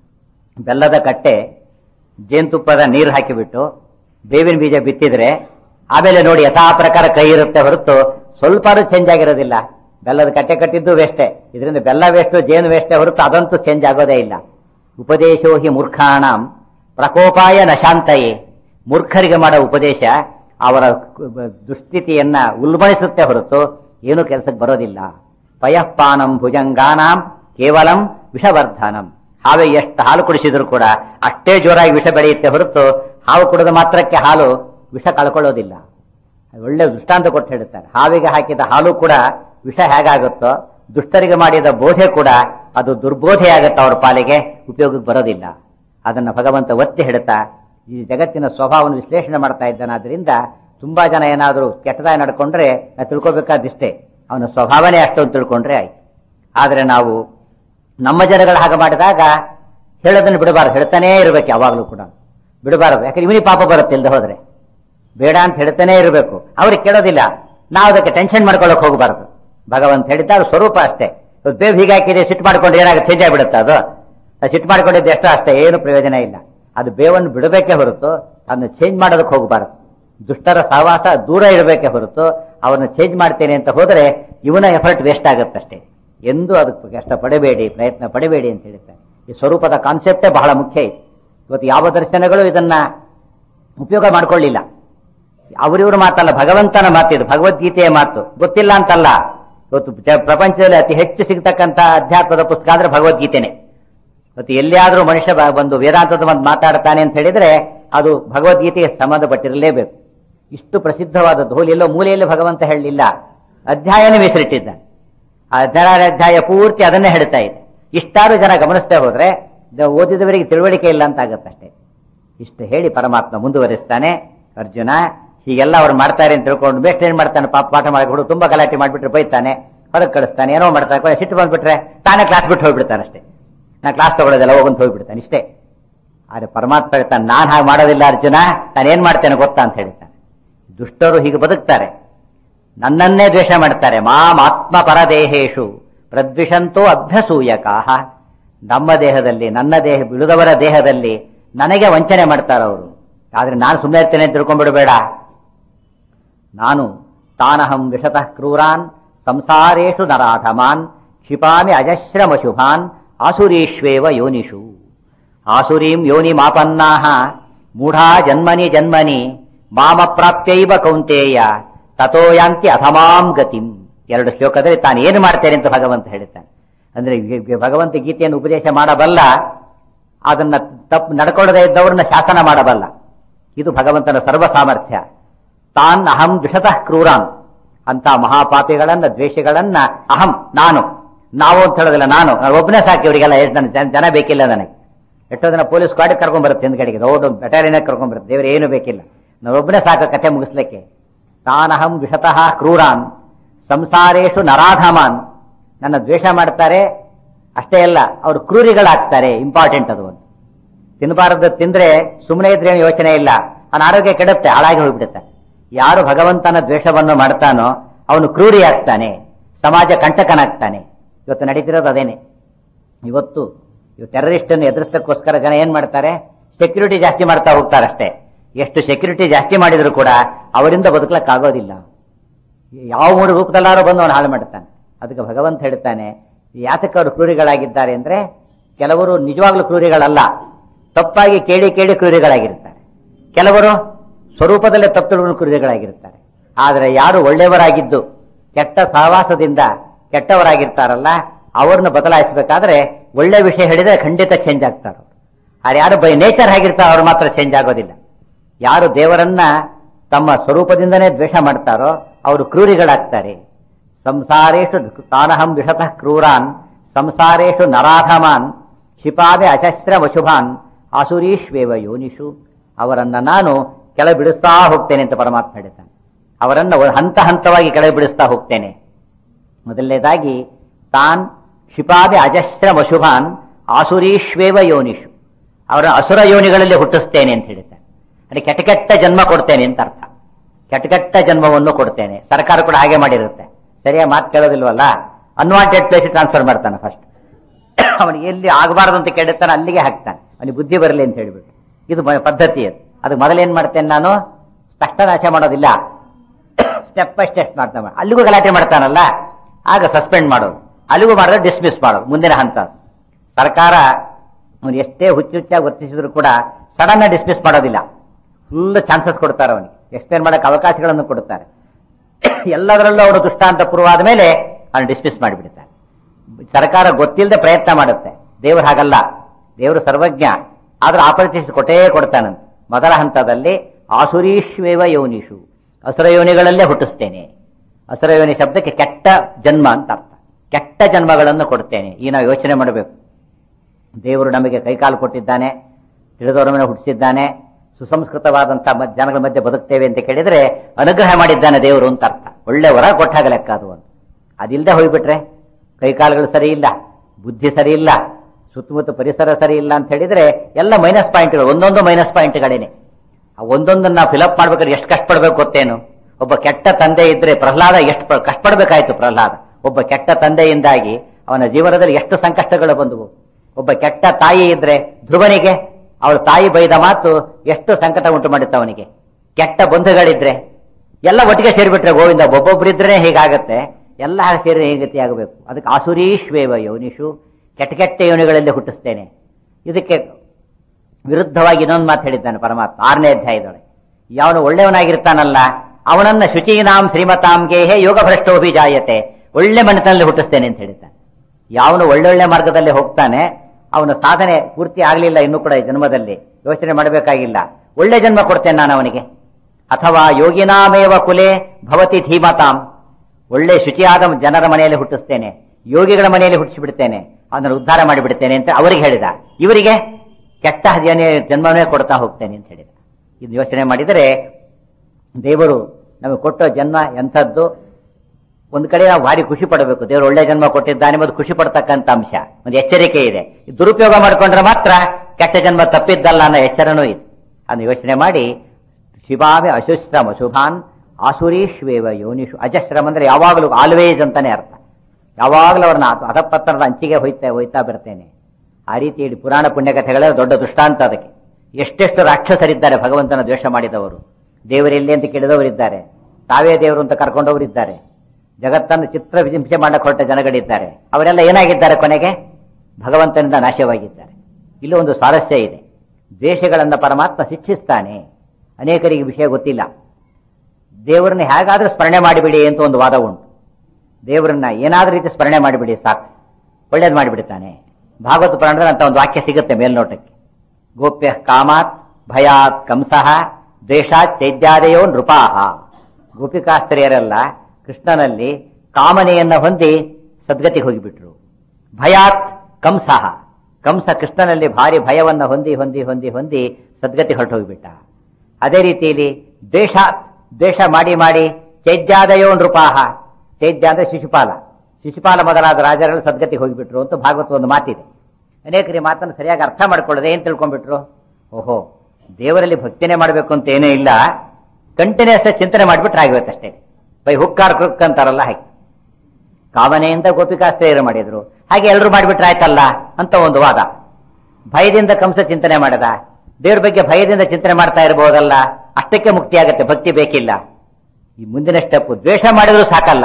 ಬೆಲ್ಲದ ಕಟ್ಟೆ ಜೇನುತುಪ್ಪದ ನೀರು ಹಾಕಿಬಿಟ್ಟು ಬೇವಿನ ಬೀಜ ಬಿತ್ತಿದ್ರೆ ಆಮೇಲೆ ನೋಡಿ ಯಥಾ ಪ್ರಕಾರ ಕೈ ಇರುತ್ತೆ ಹೊರತು ಸ್ವಲ್ಪಾರು ಚೇಂಜ್ ಆಗಿರೋದಿಲ್ಲ ಬೆಲ್ಲದ ಕಟ್ಟೆ ಕಟ್ಟಿದ್ದು ವೇಸ್ಟೆ ಇದರಿಂದ ಬೆಲ್ಲ ವೇಸ್ಟು ಜೇನು ವೇಸ್ಟೆ ಹೊರತು ಅದಂತೂ ಚೇಂಜ್ ಆಗೋದೇ ಇಲ್ಲ ಉಪದೇಶೋ ಹಿ ಮೂರ್ಖಾಣಂ ಪ್ರಕೋಪಾಯ ನಶಾಂತಯೇ ಮೂರ್ಖರಿಗೆ ಮಾಡೋ ಉಪದೇಶ ಅವರ ದುಸ್ಥಿತಿಯನ್ನ ಉಲ್ಬಣಿಸುತ್ತೆ ಹೊರತು ಏನು ಕೆಲಸಕ್ಕೆ ಬರೋದಿಲ್ಲ ಪಯಃಪಾನಂ ಭುಜಂಗಾನಾಂ ಕೇವಲಂ ವಿಷವರ್ಧನಂ ಹಾವೆ ಎಷ್ಟು ಹಾಲು ಕುಡಿಸಿದ್ರು ಕೂಡ ಅಷ್ಟೇ ಜೋರಾಗಿ ವಿಷ ಬೆಳೆಯುತ್ತೆ ಹೊರತು ಹಾವು ಕುಡಿದ ಮಾತ್ರಕ್ಕೆ ಹಾಲು ವಿಷ ಕಳ್ಕೊಳ್ಳೋದಿಲ್ಲ ಒಳ್ಳೆ ದೃಷ್ಟಾಂತ ಕೊಟ್ಟು ಹೇಳುತ್ತಾರೆ ಹಾವಿಗೆ ಹಾಕಿದ ಹಾಲು ಕೂಡ ವಿಷ ಹೇಗಾಗುತ್ತೋ ದುಷ್ಟರಿಗೆ ಮಾಡಿದ ಬೋಧೆ ಕೂಡ ಅದು ದುರ್ಬೋಧೆ ಆಗುತ್ತೆ ಅವ್ರ ಪಾಲಿಗೆ ಉಪಯೋಗಕ್ಕೆ ಬರೋದಿಲ್ಲ ಅದನ್ನ ಭಗವಂತ ಒತ್ತಿ ಹೇಳ್ತಾ ಈ ಜಗತ್ತಿನ ಸ್ವಭಾವವನ್ನು ವಿಶ್ಲೇಷಣೆ ಮಾಡ್ತಾ ಇದ್ದಾನಾದ್ರಿಂದ ತುಂಬಾ ಜನ ಏನಾದರೂ ಕೆಟ್ಟದಾಗಿ ನಡ್ಕೊಂಡ್ರೆ ನಾವು ತಿಳ್ಕೊಬೇಕಾದಿಷ್ಟೇ ಅವನ ಸ್ವಭಾವನೆ ಅಷ್ಟೊಂದು ತಿಳ್ಕೊಂಡ್ರೆ ಆಯ್ತು ಆದ್ರೆ ನಾವು ನಮ್ಮ ಜನಗಳ ಹಾಗೆ ಮಾಡಿದಾಗ ಹೇಳೋದನ್ನು ಬಿಡಬಾರದು ಹೇಳ್ತಾನೇ ಇರಬೇಕು ಯಾವಾಗಲೂ ಕೂಡ ಬಿಡಬಾರದು ಯಾಕಂದ್ರೆ ಇವನಿಗೆ ಪಾಪ ಬರುತ್ತೆ ಇಲ್ದೆ ಹೋದ್ರೆ ಬೇಡ ಅಂತ ಹೇಳ್ತಾನೆ ಇರಬೇಕು ಅವ್ರಿಗೆ ಕೇಳೋದಿಲ್ಲ ನಾವು ಅದಕ್ಕೆ ಟೆನ್ಷನ್ ಮಾಡ್ಕೊಳ್ಳೋಕೆ ಹೋಗಬಾರದು ಭಗವಂತ ಹೇಳಿದ್ದ ಅದು ಸ್ವರೂಪ ಅಷ್ಟೇ ಇವತ್ತು ಬೇವು ಹೀಗಾಕಿದೆ ಸಿಟ್ಟು ಮಾಡ್ಕೊಂಡು ಏನಾಗುತ್ತೆ ಚೇಂಜ್ ಆಗಿಬಿಡುತ್ತೆ ಅದು ಅದು ಸಿಟ್ಟು ಮಾಡ್ಕೊಂಡಿದ್ದು ಎಷ್ಟೋ ಅಷ್ಟೇ ಏನು ಪ್ರಯೋಜನ ಇಲ್ಲ ಅದು ಬೇವನ್ನು ಬಿಡಬೇಕೇ ಹೊರತು ಅದನ್ನ ಚೇಂಜ್ ಮಾಡೋದಕ್ಕೆ ಹೋಗಬಾರದು ದುಷ್ಟರ ಸಹವಾಸ ದೂರ ಇರಬೇಕೇ ಹೊರತು ಅವನ್ನ ಚೇಂಜ್ ಮಾಡ್ತೇನೆ ಅಂತ ಹೋದರೆ ಇವನ ಎಫರ್ಟ್ ವೇಸ್ಟ್ ಆಗುತ್ತಷ್ಟೇ ಎಂದು ಅದಕ್ಕೆ ಕಷ್ಟ ಪಡಬೇಡಿ ಪ್ರಯತ್ನ ಪಡಬೇಡಿ ಅಂತ ಹೇಳ್ತಾರೆ ಈ ಸ್ವರೂಪದ ಕಾನ್ಸೆಪ್ಟೇ ಬಹಳ ಮುಖ್ಯ ಇದೆ ಇವತ್ತು ಯಾವ ದರ್ಶನಗಳು ಇದನ್ನ ಉಪಯೋಗ ಮಾಡ್ಕೊಳ್ಳಿಲ್ಲ ಅವರಿವರು ಮಾತಲ್ಲ ಭಗವಂತನ ಮಾತಿದು ಭಗವದ್ಗೀತೆಯ ಮಾತು ಗೊತ್ತಿಲ್ಲ ಅಂತಲ್ಲ ಇವತ್ತು ಜ- ಪ್ರಪಂಚದಲ್ಲಿ ಅತಿ ಹೆಚ್ಚು ಸಿಗ್ತಕ್ಕಂಥ ಅಧ್ಯಾತ್ಮದ ಪುಸ್ತಕ ಅಂದ್ರೆ ಭಗವದ್ಗೀತೆನೆ ಇವತ್ತು ಎಲ್ಲಿಯಾದ್ರೂ ಮನುಷ್ಯ ಬ- ಬಂದು ವೇದಾಂತದ ಒಂದು ಮಾತಾಡ್ತಾನೆ ಅಂತ ಹೇಳಿದ್ರೆ ಅದು ಭಗವದ್ಗೀತೆಗೆ ಸಂಬಂಧಪಟ್ಟಿರಲೇಬೇಕು ಇಷ್ಟು ಪ್ರಸಿದ್ಧವಾದದ್ದು ಹೋಲಿ ಎಲ್ಲೋ ಮೂಲೆಯಲ್ಲಿ ಭಗವಂತ ಹೇಳಲಿಲ್ಲ ಅಧ್ಯಾಯನೇ ಹೆಸರಿಟ್ಟಿದ್ದಾನೆ ಆ ಅಧ್ಯಾಯ ಅಧ್ಯಾಯ ಪೂರ್ತಿ ಅದನ್ನೇ ಹೇಳ್ತಾ ಇದೆ ಇಷ್ಟಾರು ಜನ ಗಮನಿಸ್ತಾ ಹೋದ್ರೆ ದ- ಓದಿದವರಿಗೆ ತಿಳುವಳಿಕೆ ಇಲ್ಲ ಅಂತ ಆಗತ್ತಷ್ಟೇ ಇಷ್ಟು ಹೇಳಿ ಪರಮಾತ್ಮ ಮುಂದುವರಿಸ್ತಾನೆ ಅರ್ಜುನ ಹೀಗೆಲ್ಲ ಅವ್ರು ಮಾಡ್ತಾರೆ ಅಂತ ತಿಳ್ಕೊಂಡು ಬೇಸ್ಟ್ ಏನ್ ಮಾಡ್ತಾನೆ ಪಾಪ ಪಾಠ ಮಾಡಿಬಿಡು ತುಂಬಾ ಗಲಾಟೆ ಮಾಡ್ಬಿಟ್ರೆ ಬೈತಾನೆ ಹೊರಗೆ ಕಳಿಸ್ತಾನೆ ಏನೋ ಮಾಡ್ತಾನೆ ಕೊನೆ ಸಿಟ್ಟು ಬಂದ್ಬಿಟ್ರೆ ತಾನೇ ಕ್ಲಾಸ್ ಬಿಟ್ಟು ಹೋಗ್ಬಿಡ್ತಾನೆ ಅಷ್ಟೇ ನಾ ಕ್ಲಾಸ್ ತಗೊಳ್ಳೋದೆಲ್ಲ ಹೋಗಂತ ಹೋಗ್ಬಿಡ್ತಾನೆ ಇಷ್ಟೇ ಆದ್ರೆ ಪರಮಾತ್ಮ ಹೇಳ್ತಾನೆ ನಾನ್ ಹಾಗೆ ಮಾಡೋದಿಲ್ಲ ಅರ್ಜುನ ನಾನು ಏನ್ ಮಾಡ್ತೇನೆ ಗೊತ್ತಾ ಅಂತ ಹೇಳ್ತಾನೆ ದುಷ್ಟರು ಹೀಗೆ ಬದುಕ್ತಾರೆ ನನ್ನನ್ನೇ ದ್ವೇಷ ಮಾಡ್ತಾರೆ ಮಾಂ ಆತ್ಮ ಪರದೇಹೇಶು ಪ್ರದ್ವಿಷಂತೋ ಅಭ್ಯಸೂಯಕಾಹ ನಮ್ಮ ದೇಹದಲ್ಲಿ ನನ್ನ ದೇಹ ಬಿಡುದವರ ದೇಹದಲ್ಲಿ ನನಗೆ ವಂಚನೆ ಮಾಡ್ತಾರೆ ಅವರು ಆದ್ರೆ ನಾನು ಸುಮ್ಮನೆ ಇರ್ತೇನೆ ಅಂತ ತಿಳ್ಕೊಂಡ್ಬಿಡಬೇಡ ನಾನು ತಾನಹಂ ವಿಷತಃ ಕ್ರೂರಾನ್ ಸಂಸಾರೇಷು ನರಾಧಮಾನ್ ಕ್ಷಿಪಾಮಿ ಅಜಶ್ರಮಶುಭಾನ್ ಆಸುರೀಶ್ವೇವ ಯೋನಿಷು ಆಸುರೀಂ ಯೋನಿಮಾಪನ್ನಾಹ ಮೂಢಾ ಜನ್ಮನಿ ಜನ್ಮನಿ ಮಾಮ ಪ್ರಾಪ್ತೈವ ಕೌಂತೇಯ ತಥೋ ಯಾಂತಿ ಅಧಮಾಂ ಗತಿಂ ಎರಡು ಶ್ಲೋಕದಲ್ಲಿ ತಾನು ಏನು ಮಾಡ್ತೇನೆ ಅಂತ ಭಗವಂತ ಹೇಳ್ತಾನೆ ಅಂದ್ರೆ ಗಿ- ಗಿ- ಭಗವಂತ ಗೀತೆಯನ್ನು ಉಪದೇಶ ಮಾಡಬಲ್ಲ ಅದನ್ನ ತಪ್ಪು ನಡ್ಕೊಳ್ಳದೇ ಇದ್ದವ್ರನ್ನ ಶಾಸನ ಮಾಡಬಲ್ಲ ಇದು ಭಗವಂತನ ಸರ್ವ ಸಾಮರ್ಥ್ಯ ತಾನ್ ಅಹಂ ದ್ವಿಷತಃ ಕ್ರೂರಾನ್ ಅಂತ ಮಹಾಪಾಪಿಗಳನ್ನ ದ್ವೇಷಗಳನ್ನ ಅಹಂ ನಾನು ನಾವು ಅಂತ ಹೇಳೋದಿಲ್ಲ ನಾನು ನಾನು ಒಬ್ಬನೇ ಸಾಕಿ ಇವರಿಗೆಲ್ಲ ಎಷ್ಟು ಜನ ಜನ- ಜನ ಬೇಕಿಲ್ಲ ನನಗೆ ಎಷ್ಟೋ ಜನ ಪೊಲೀಸ್ ಗಾಡಿ ಕರ್ಕೊಂಡ್ ಬರುತ್ತೆ ಹಿಂದ್ಗಡೆಗೆ ದೊಡ್ಡ ಬೆಟಾಲಿಯನ್ ಕರ್ಕೊಂಡ್ ಬರುತ್ತೆ ದೇವರು ಏನು ಬೇಕಿಲ್ಲ ನಾನು ಒಬ್ಬನೇ ಸಾಕು ಕಥೆ ಮುಗಿಸ್ಲಿಕ್ಕೆ ತಾನಹಂ ವಿಷತಃ ಕ್ರೂರಾನ್ ಸಂಸಾರೇಶು ನರಾಧಮಾನ್ ನನ್ನ ದ್ವೇಷ ಮಾಡ್ತಾರೆ ಅಷ್ಟೇ ಅಲ್ಲ ಅವರು ಕ್ರೂರಿಗಳಾಗ್ತಾರೆ ಇಂಪಾರ್ಟೆಂಟ್ ಅದು ಒಂದು ತಿನ್ನಬಾರದು ತಿಂದ್ರೆ ಸುಮ್ಮನೆ ಇದ್ರೆ ಏನು ಯೋಚನೆ ಇಲ್ಲ ಅವನ ಆರೋಗ್ಯ ಕೆಡುತ್ತೆ ಹಾಳಾಗಿ ಹೋಗ್ಬಿಡುತ್ತೆ ಯಾರು ಭಗವಂತನ ದ್ವೇಷವನ್ನು ಮಾಡ್ತಾನೋ ಅವನು ಕ್ರೂರಿ ಆಗ್ತಾನೆ ಸಮಾಜ ಕಂಟಕನಾಗ್ತಾನೆ ಇವತ್ತು ನಡೀತಿರೋದು ಅದೇನೆ ಇವತ್ತು ಇವು ಟೆರರಿಸ್ಟ್ ಅನ್ನು ಎದುರಿಸಕ್ಕೋಸ್ಕರ ಜನ ಏನ್ ಮಾಡ್ತಾರೆ ಸೆಕ್ಯೂರಿಟಿ ಜಾಸ್ತಿ ಮಾಡ್ತಾ ಹೋಗ್ತಾರೆ ಅಷ್ಟೇ ಎಷ್ಟು ಸೆಕ್ಯೂರಿಟಿ ಜಾಸ್ತಿ ಮಾಡಿದ್ರು ಕೂಡ ಅವರಿಂದ ಬದುಕಲಕ್ಕಾಗೋದಿಲ್ಲ ಯಾವ ಮೂರು ರೂಪದಲ್ಲಾರು ಬಂದು ಅವನು ಹಾಳು ಮಾಡ್ತಾನೆ ಅದಕ್ಕೆ ಭಗವಂತ ಹೇಳ್ತಾನೆ ಯಾತಕ್ಕೆ ಅವರು ಕ್ರೂರಿಗಳಾಗಿದ್ದಾರೆ ಅಂದ್ರೆ ಕೆಲವರು ನಿಜವಾಗ್ಲೂ ಕ್ರೂರಿಗಳಲ್ಲ ತಪ್ಪಾಗಿ ಕೇಳಿ ಕೇಳಿ ಕ್ರೂರಿಗಳಾಗಿರ್ತಾರೆ ಕೆಲವರು ಸ್ವರೂಪದಲ್ಲೇ ತಪ್ಪು ತಿಳುವಳು ಕ್ರೂರಿಗಳಾಗಿರ್ತಾರೆ ಆದರೆ ಯಾರು ಒಳ್ಳೆಯವರಾಗಿದ್ದು ಕೆಟ್ಟ ಸಹವಾಸದಿಂದ ಕೆಟ್ಟವರಾಗಿರ್ತಾರಲ್ಲ ಅವ್ರನ್ನ ಬದಲಾಯಿಸಬೇಕಾದ್ರೆ ಒಳ್ಳೆ ವಿಷಯ ಹೇಳಿದ್ರೆ ಖಂಡಿತ ಚೇಂಜ್ ಆಗ್ತಾರೆ ಆದ್ರೆ ಯಾರು ಬೈ ನೇಚರ್ ಆಗಿರ್ತಾರೋ ಅವ್ರು ಮಾತ್ರ ಚೇಂಜ್ ಆಗೋದಿಲ್ಲ ಯಾರು ದೇವರನ್ನ ತಮ್ಮ ಸ್ವರೂಪದಿಂದನೇ ದ್ವೇಷ ಮಾಡ್ತಾರೋ ಅವರು ಕ್ರೂರಿಗಳಾಗ್ತಾರೆ ಸಂಸಾರೇಶು ತಾನಹಂ ವಿಷತಃ ಕ್ರೂರಾನ್ ಸಂಸಾರೇಶು ನರಾಧಮಾನ್ ಕ್ಷಿಪಾದೆ ಅಶಸ್ತ್ರ ವಶುಭಾನ್ ಆಸುರೀಶ್ವೇವ ಯೋನಿಷು ಅವರನ್ನ ನಾನು ಕೆಳ ಬಿಡಿಸ್ತಾ ಹೋಗ್ತೇನೆ ಅಂತ ಪರಮಾತ್ಮ ಹೇಳ್ತಾನೆ ಅವರನ್ನ ಒಂದು ಹಂತ ಹಂತವಾಗಿ ಕೆಳಗೆ ಬಿಡಿಸ್ತಾ ಹೋಗ್ತೇನೆ ಮೊದಲನೇದಾಗಿ ತಾನ್ ಕ್ಷಿಪಾದೆ ಅಜಸ್ರ ವಶುಭಾನ್ ಆಸುರೀಶ್ವೇವ ಯೋನಿಷು ಅವರ ಅಸುರ ಯೋನಿಗಳಲ್ಲಿ ಹುಟ್ಟಿಸ್ತೇನೆ ಅಂತ ಹೇಳ್ತಾನೆ ಅಂದ್ರೆ ಕೆಟ್ಟ ಕೆಟ್ಟ ಜನ್ಮ ಕೊಡ್ತೇನೆ ಅಂತ ಅರ್ಥ ಕೆಟ್ಟ ಕೆಟ್ಟ ಜನ್ಮವನ್ನು ಕೊಡ್ತೇನೆ ಸರ್ಕಾರ ಕೂಡ ಹಾಗೆ ಮಾಡಿರುತ್ತೆ ಸರಿಯಾಗಿ ಮಾತು ಕೇಳೋದಿಲ್ವಲ್ಲ ಅನ್ವಾಂಟೆಡ್ ಪ್ಲೇಸ್ ಟ್ರಾನ್ಸ್ಫರ್ ಮಾಡ್ತಾನೆ ಫಸ್ಟ್ ಅವನಿಗೆ ಎಲ್ಲಿ ಆಗಬಾರದು ಅಂತ ಕೇಳುತ್ತಾನೆ ಅಲ್ಲಿಗೆ ಹಾಕ್ತಾನೆ ಅವನಿಗೆ ಬುದ್ಧಿ ಬರಲಿ ಅಂತ ಹೇಳಿಬಿಟ್ಟು ಇದು ಮ- ಪದ್ಧತಿ ಅದು ಅದಕ್ಕೆ ಮೊದಲೇನ್ ಮಾಡ್ತೇನೆ ನಾನು ತಕ್ಷಣ ನಾಶ ಮಾಡೋದಿಲ್ಲ ಸ್ಟೆಪ್ ಬೈ ಸ್ಟೆಪ್ ಮಾಡ್ತಾನೆ ಅಲ್ಲಿಗೂ ಗಲಾಟೆ ಮಾಡ್ತಾನಲ್ಲ ಆಗ ಸಸ್ಪೆಂಡ್ ಮಾಡೋದು ಅಲ್ಲಿಗೂ ಮಾಡಿದ್ರೆ ಡಿಸ್ಮಿಸ್ ಮಾಡೋದು ಮುಂದಿನ ಹಂತ ಅದು. ಸರ್ಕಾರ ಅವನು ಎಷ್ಟೇ ಹುಚ್ಚುಚ್ಚಾಗಿ ವರ್ತಿಸಿದ್ರು ಕೂಡ ಸಡನ್ ಡಿಸ್ಮಿಸ್ ಮಾಡೋದಿಲ್ಲ ಫುಲ್ ಚಾನ್ಸಸ್ ಕೊಡ್ತಾರೆ ಅವನಿಗೆ ಎಕ್ಸ್ಪ್ಲೇನ್ ಮಾಡಕ್ಕೆ ಅವಕಾಶಗಳನ್ನು ಕೊಡುತ್ತಾರೆ ಎಲ್ಲದರಲ್ಲೂ ಅವನು ದುಷ್ಟ ಅಂತ ಪ್ರೂವ್ ಆದ್ಮೇಲೆ ಅವನು ಡಿಸ್ಮಿಸ್ ಮಾಡಿಬಿಡ್ತಾರೆ ಸರ್ಕಾರ ಗೊತ್ತಿಲ್ಲದೆ ಪ್ರಯತ್ನ ಮಾಡುತ್ತೆ ದೇವರು ಹಾಗಲ್ಲ ದೇವರು ಸರ್ವಜ್ಞ ಆದ್ರೆ ಆಪರ್ಚುನಿಟಿ ಕೊಟ್ಟೇ ಕೊಡ್ತಾನಂತೆ ಮೊದಲ ಹಂತದಲ್ಲಿ ಆಸುರೀಶ್ವೇವ ಯೋನಿಷು ಅಸುರ ಯೋನಿಗಳಲ್ಲೇ ಹುಟ್ಟಿಸ್ತೇನೆ ಅಸುರ ಯೋನಿ ಶಬ್ದಕ್ಕೆ ಕೆಟ್ಟ ಜನ್ಮ ಅಂತ ಅರ್ಥ ಕೆಟ್ಟ ಜನ್ಮಗಳನ್ನು ಕೊಡ್ತೇನೆ ಈ ನಾವು ಯೋಚನೆ ಮಾಡಬೇಕು ದೇವರು ನಮಗೆ ಕೈಕಾಲು ಕೊಟ್ಟಿದ್ದಾನೆ ತಿಳಿದವರ ಮೇಲೆ ಹುಟ್ಟಿಸಿದ್ದಾನೆ ಸುಸಂಸ್ಕೃತವಾದಂತಹ ಮ- ಜನಗಳ ಮಧ್ಯೆ ಬದುಕ್ತೇವೆ ಅಂತ ಕೇಳಿದ್ರೆ ಅನುಗ್ರಹ ಮಾಡಿದ್ದಾನೆ ದೇವರು ಅಂತ ಅರ್ಥ ಒಳ್ಳೆ ವರ ಕೊಟ್ಟಾಗ ಲೆಕ್ಕ ಅದು ಒಂದು ಅದಿಲ್ಲದೆ ಹೋಗ್ಬಿಟ್ರೆ ಕೈಕಾಲುಗಳು ಸರಿ ಇಲ್ಲ ಬುದ್ಧಿ ಸರಿ ಇಲ್ಲ ಸುತ್ತಮುತ್ತ ಪರಿಸರ ಸರಿ ಇಲ್ಲ ಅಂತ ಹೇಳಿದ್ರೆ ಎಲ್ಲ ಮೈನಸ್ ಪಾಯಿಂಟ್ಗಳು ಒಂದೊಂದು ಮೈನಸ್ ಪಾಯಿಂಟ್ಗಳೇನೆ ಆ ಒಂದೊಂದನ್ನ ನಾವು ಫಿಲಪ್ ಮಾಡ್ಬೇಕಾದ್ರೆ ಎಷ್ಟು ಕಷ್ಟಪಡ್ಬೇಕು ಗೊತ್ತೇನು ಒಬ್ಬ ಕೆಟ್ಟ ತಂದೆ ಇದ್ರೆ ಪ್ರಹ್ಲಾದ ಎಷ್ಟು ಪ- ಕಷ್ಟಪಡ್ಬೇಕಾಯ್ತು ಪ್ರಹ್ಲಾದ ಒಬ್ಬ ಕೆಟ್ಟ ತಂದೆಯಿಂದಾಗಿ ಅವನ ಜೀವನದಲ್ಲಿ ಎಷ್ಟು ಸಂಕಷ್ಟಗಳು ಬಂದವು ಒಬ್ಬ ಕೆಟ್ಟ ತಾಯಿ ಇದ್ರೆ ಧ್ರುವನಿಗೆ ಅವಳ ತಾಯಿ ಬೈದ ಮಾತು ಎಷ್ಟು ಸಂಕಟ ಉಂಟು ಮಾಡುತ್ತೆ ಅವನಿಗೆ ಕೆಟ್ಟ ಬಂಧುಗಳಿದ್ರೆ ಎಲ್ಲ ಒಟ್ಟಿಗೆ ಸೇರಿಬಿಟ್ರೆ ಗೋವಿಂದ ಒಬ್ಬೊಬ್ಬರಿದ್ರೆ ಹೀಗಾಗತ್ತೆ ಎಲ್ಲ ಸೇರಿ ಈ ಗತಿ ಆಗಬೇಕು ಅದಕ್ಕೆ ಆಸುರೀಶ್ವೇವ ಯೋನಿಷು ಕೆಟ್ಟ ಕೆಟ್ಟ ಯೋನಿಗಳಲ್ಲಿ ಹುಟ್ಟಿಸ್ತೇನೆ ಇದಕ್ಕೆ ವಿರುದ್ಧವಾಗಿ ಇನ್ನೊಂದು ಮಾತು ಹೇಳಿದ್ದಾನೆ ಪರಮಾತ್ಮ ಆರನೇ ಅಧ್ಯಾಯದೊಳಗೆ ಯಾವನು ಒಳ್ಳೆಯವನಾಗಿರ್ತಾನಲ್ಲ ಅವನನ್ನ ಶುಚೀನಾಂ ಶ್ರೀಮತಾಂ ಗೇಹೆ ಯೋಗ ಭ್ರಷ್ಟೋಭಿ ಜಾಯತೆ ಒಳ್ಳೆ ಮನೆತನದಲ್ಲಿ ಹುಟ್ಟಿಸ್ತೇನೆ ಅಂತ ಹೇಳಿದ್ದಾನೆ ಯಾವನು ಒಳ್ಳೊಳ್ಳೆ ಮಾರ್ಗದಲ್ಲಿ ಹೋಗ್ತಾನೆ ಅವನ ಸಾಧನೆ ಪೂರ್ತಿ ಆಗಲಿಲ್ಲ ಇನ್ನೂ ಕೂಡ ಈ ಜನ್ಮದಲ್ಲಿ ಯೋಚನೆ ಮಾಡಬೇಕಾಗಿಲ್ಲ ಒಳ್ಳೆ ಜನ್ಮ ಕೊಡ್ತೇನೆ ನಾನು ಅವನಿಗೆ ಅಥವಾ ಯೋಗಿನಾಮೇವ ಕುಲೆ ಭವತಿ ಧೀಮತಾಂ ಒಳ್ಳೆ ಶುಚಿಯಾದ ಜನರ ಮನೆಯಲ್ಲಿ ಹುಟ್ಟಿಸ್ತೇನೆ ಯೋಗಿಗಳ ಮನೆಯಲ್ಲಿ ಹುಟ್ಟಿಸಿಬಿಡ್ತೇನೆ ಅದನ್ನು ಉದ್ಧಾರ ಮಾಡಿಬಿಡ್ತೇನೆ ಅಂತ ಅವರಿಗೆ ಹೇಳಿದ ಇವರಿಗೆ ಕೆಟ್ಟ ಜನ ಜನ್ಮವೇ ಕೊಡ್ತಾ ಹೋಗ್ತೇನೆ ಅಂತ ಹೇಳಿದ ಇದು ಯೋಚನೆ ಮಾಡಿದರೆ ದೇವರು ನಮಗೆ ಕೊಟ್ಟ ಜನ್ಮ ಎಂಥದ್ದು ಒಂದು ಕಡೆ ನಾವು ಭಾರಿ ಖುಷಿ ಪಡಬೇಕು ದೇವರು ಒಳ್ಳೆ ಜನ್ಮ ಕೊಟ್ಟಿದ್ದಾನೆ ಮತ್ತು ಖುಷಿ ಪಡ್ತಕ್ಕಂಥ ಅಂಶ ಒಂದು ಎಚ್ಚರಿಕೆ ಇದೆ ಇದು ದುರುಪಯೋಗ ಮಾಡಿಕೊಂಡ್ರೆ ಮಾತ್ರ ಕೆಟ್ಟ ಜನ್ಮ ತಪ್ಪಿದ್ದಲ್ಲ ಅನ್ನೋ ಎಚ್ಚರನೂ ಇದೆ ಅದನ್ನು ಯೋಚನೆ ಮಾಡಿ ಶಿವಾಮಿ ಅಶುಶ್ರಮ ಶುಭಾನ್ ಆಸುರೀಶ್ವೇವ ಯೋನಿಷು ಅಜಶ್ರಮ ಅಂದ್ರೆ ಯಾವಾಗಲೂ ಆಲ್ವೇಜ್ ಅಂತಾನೆ ಅರ್ಥ ಯಾವಾಗಲೂ ಅವ್ರನ್ನ ಅಧಪತ್ರದ ಅಂಚಿಗೆ ಹೋಯ್ತಾ ಹೋಯ್ತಾ ಬರ್ತೇನೆ ಆ ರೀತಿ ಇಡೀ ಪುರಾಣ ಪುಣ್ಯಕಥೆಗಳೇ ದೊಡ್ಡ ದೃಷ್ಟಾಂತ ಅದಕ್ಕೆ ಎಷ್ಟೆಷ್ಟು ರಾಕ್ಷಸರಿದ್ದಾರೆ ಭಗವಂತನ ದ್ವೇಷ ಮಾಡಿದವರು ದೇವರೆಲ್ಲಿ ಅಂತ ಕೇಳಿದವರಿದ್ದಾರೆ ತಾವೇ ದೇವರು ಅಂತ ಕರ್ಕೊಂಡವರಿದ್ದಾರೆ ಜಗತ್ತನ್ನು ಚಿತ್ರ ವಿಹಿಂಸೆ ಮಾಡಕ್ಕೆ ಹೊರಟ ಜನಗಳಿದ್ದಾರೆ ಅವರೆಲ್ಲ ಏನಾಗಿದ್ದಾರೆ ಕೊನೆಗೆ ಭಗವಂತನಿಂದ ನಾಶವಾಗಿದ್ದಾರೆ ಇಲ್ಲಿ ಒಂದು ಸ್ವಾರಸ್ಯ ಇದೆ ದ್ವೇಷಗಳನ್ನ ಪರಮಾತ್ಮ ಶಿಕ್ಷಿಸ್ತಾನೆ ಅನೇಕರಿಗೆ ವಿಷಯ ಗೊತ್ತಿಲ್ಲ ದೇವರನ್ನ ಹೇಗಾದ್ರೂ ಸ್ಮರಣೆ ಮಾಡಿಬಿಡಿ ಅಂತ ಒಂದು ವಾದ ಉಂಟು ದೇವರನ್ನ ಏನಾದ್ರೂ ರೀತಿ ಸ್ಮರಣೆ ಮಾಡಿಬಿಡಿ ಸಾಕು ಒಳ್ಳೇದು ಮಾಡಿಬಿಡ್ತಾನೆ ಭಾಗವತ ಪುರಾಣದಲ್ಲಿ ಅಂತ ಒಂದು ವಾಕ್ಯ ಸಿಗುತ್ತೆ ಮೇಲ್ನೋಟಕ್ಕೆ ಗೋಪ್ಯ ಕಾಮಾತ್ ಭಯಾತ್ ಕಂಸಃ ದ್ವೇಷಾತ್ ಚೈದ್ಯಾದಯೋ ನೃಪಾಹ ಗೋಪಿಕಾಸ್ತ್ರೀಯರೆಲ್ಲ ಕೃಷ್ಣನಲ್ಲಿ ಕಾಮನೆಯನ್ನ ಹೊಂದಿ ಸದ್ಗತಿಗೆ ಹೋಗಿಬಿಟ್ರು ಭಯಾತ್ ಕಂಸಃ ಕಂಸ ಕೃಷ್ಣನಲ್ಲಿ ಭಾರಿ ಭಯವನ್ನ ಹೊಂದಿ ಹೊಂದಿ ಹೊಂದಿ ಹೊಂದಿ ಸದ್ಗತಿ ಹೊರಟು ಹೋಗಿಬಿಟ್ಟ ಅದೇ ರೀತಿಯಲ್ಲಿ ದ್ವೇಷ ದ್ವೇಷ ಮಾಡಿ ಮಾಡಿ ಚೈದ್ಯಾದಯೋ ನೃಪಾಹ ಚೈದ್ಯ ಅಂದ್ರೆ ಶಿಶುಪಾಲ ಶಿಶುಪಾಲ ಮೊದಲಾದ ರಾಜರಲ್ಲಿ ಸದ್ಗತಿಗೆ ಹೋಗಿಬಿಟ್ರು ಅಂತ ಭಾಗವತ ಒಂದು ಮಾತಿದೆ ಅನೇಕರಿ ಮಾತನ್ನು ಸರಿಯಾಗಿ ಅರ್ಥ ಮಾಡ್ಕೊಳ್ಳದೆ ಏನ್ ತಿಳ್ಕೊಂಡ್ಬಿಟ್ರು ಓಹೋ ದೇವರಲ್ಲಿ ಭಕ್ತಿನೇ ಮಾಡಬೇಕು ಅಂತ ಏನೂ ಇಲ್ಲ ಕಂಟಿನ್ಯೂಸ್ ಚಿಂತನೆ ಮಾಡಿಬಿಟ್ರೆ ಆಗಿರುತ್ತಷ್ಟೇ ಬೈ ಹುಕ್ಕಾರ್ ಕ್ರುಕ್ ಅಂತಾರಲ್ಲ ಹಾಗೆ ಕಾಮನೆಯಿಂದ ಗೋಪಿಕಾಸ್ತ್ರೀಯರು ಮಾಡಿದ್ರು ಹಾಗೆ ಎಲ್ಲರೂ ಮಾಡಿಬಿಟ್ರೆ ಆಯ್ತಲ್ಲ ಅಂತ ಒಂದು ವಾದ ಭಯದಿಂದ ಕಂಸ ಚಿಂತನೆ ಮಾಡದ ದೇವ್ರ ಬಗ್ಗೆ ಭಯದಿಂದ ಚಿಂತನೆ ಮಾಡ್ತಾ ಇರಬಹುದಲ್ಲ ಅಷ್ಟಕ್ಕೆ ಮುಕ್ತಿ ಆಗತ್ತೆ ಭಕ್ತಿ ಬೇಕಿಲ್ಲ ಈ ಮುಂದಿನ ಸ್ಟೆಪ್ ದ್ವೇಷ ಮಾಡಿದ್ರು ಸಾಕಲ್ಲ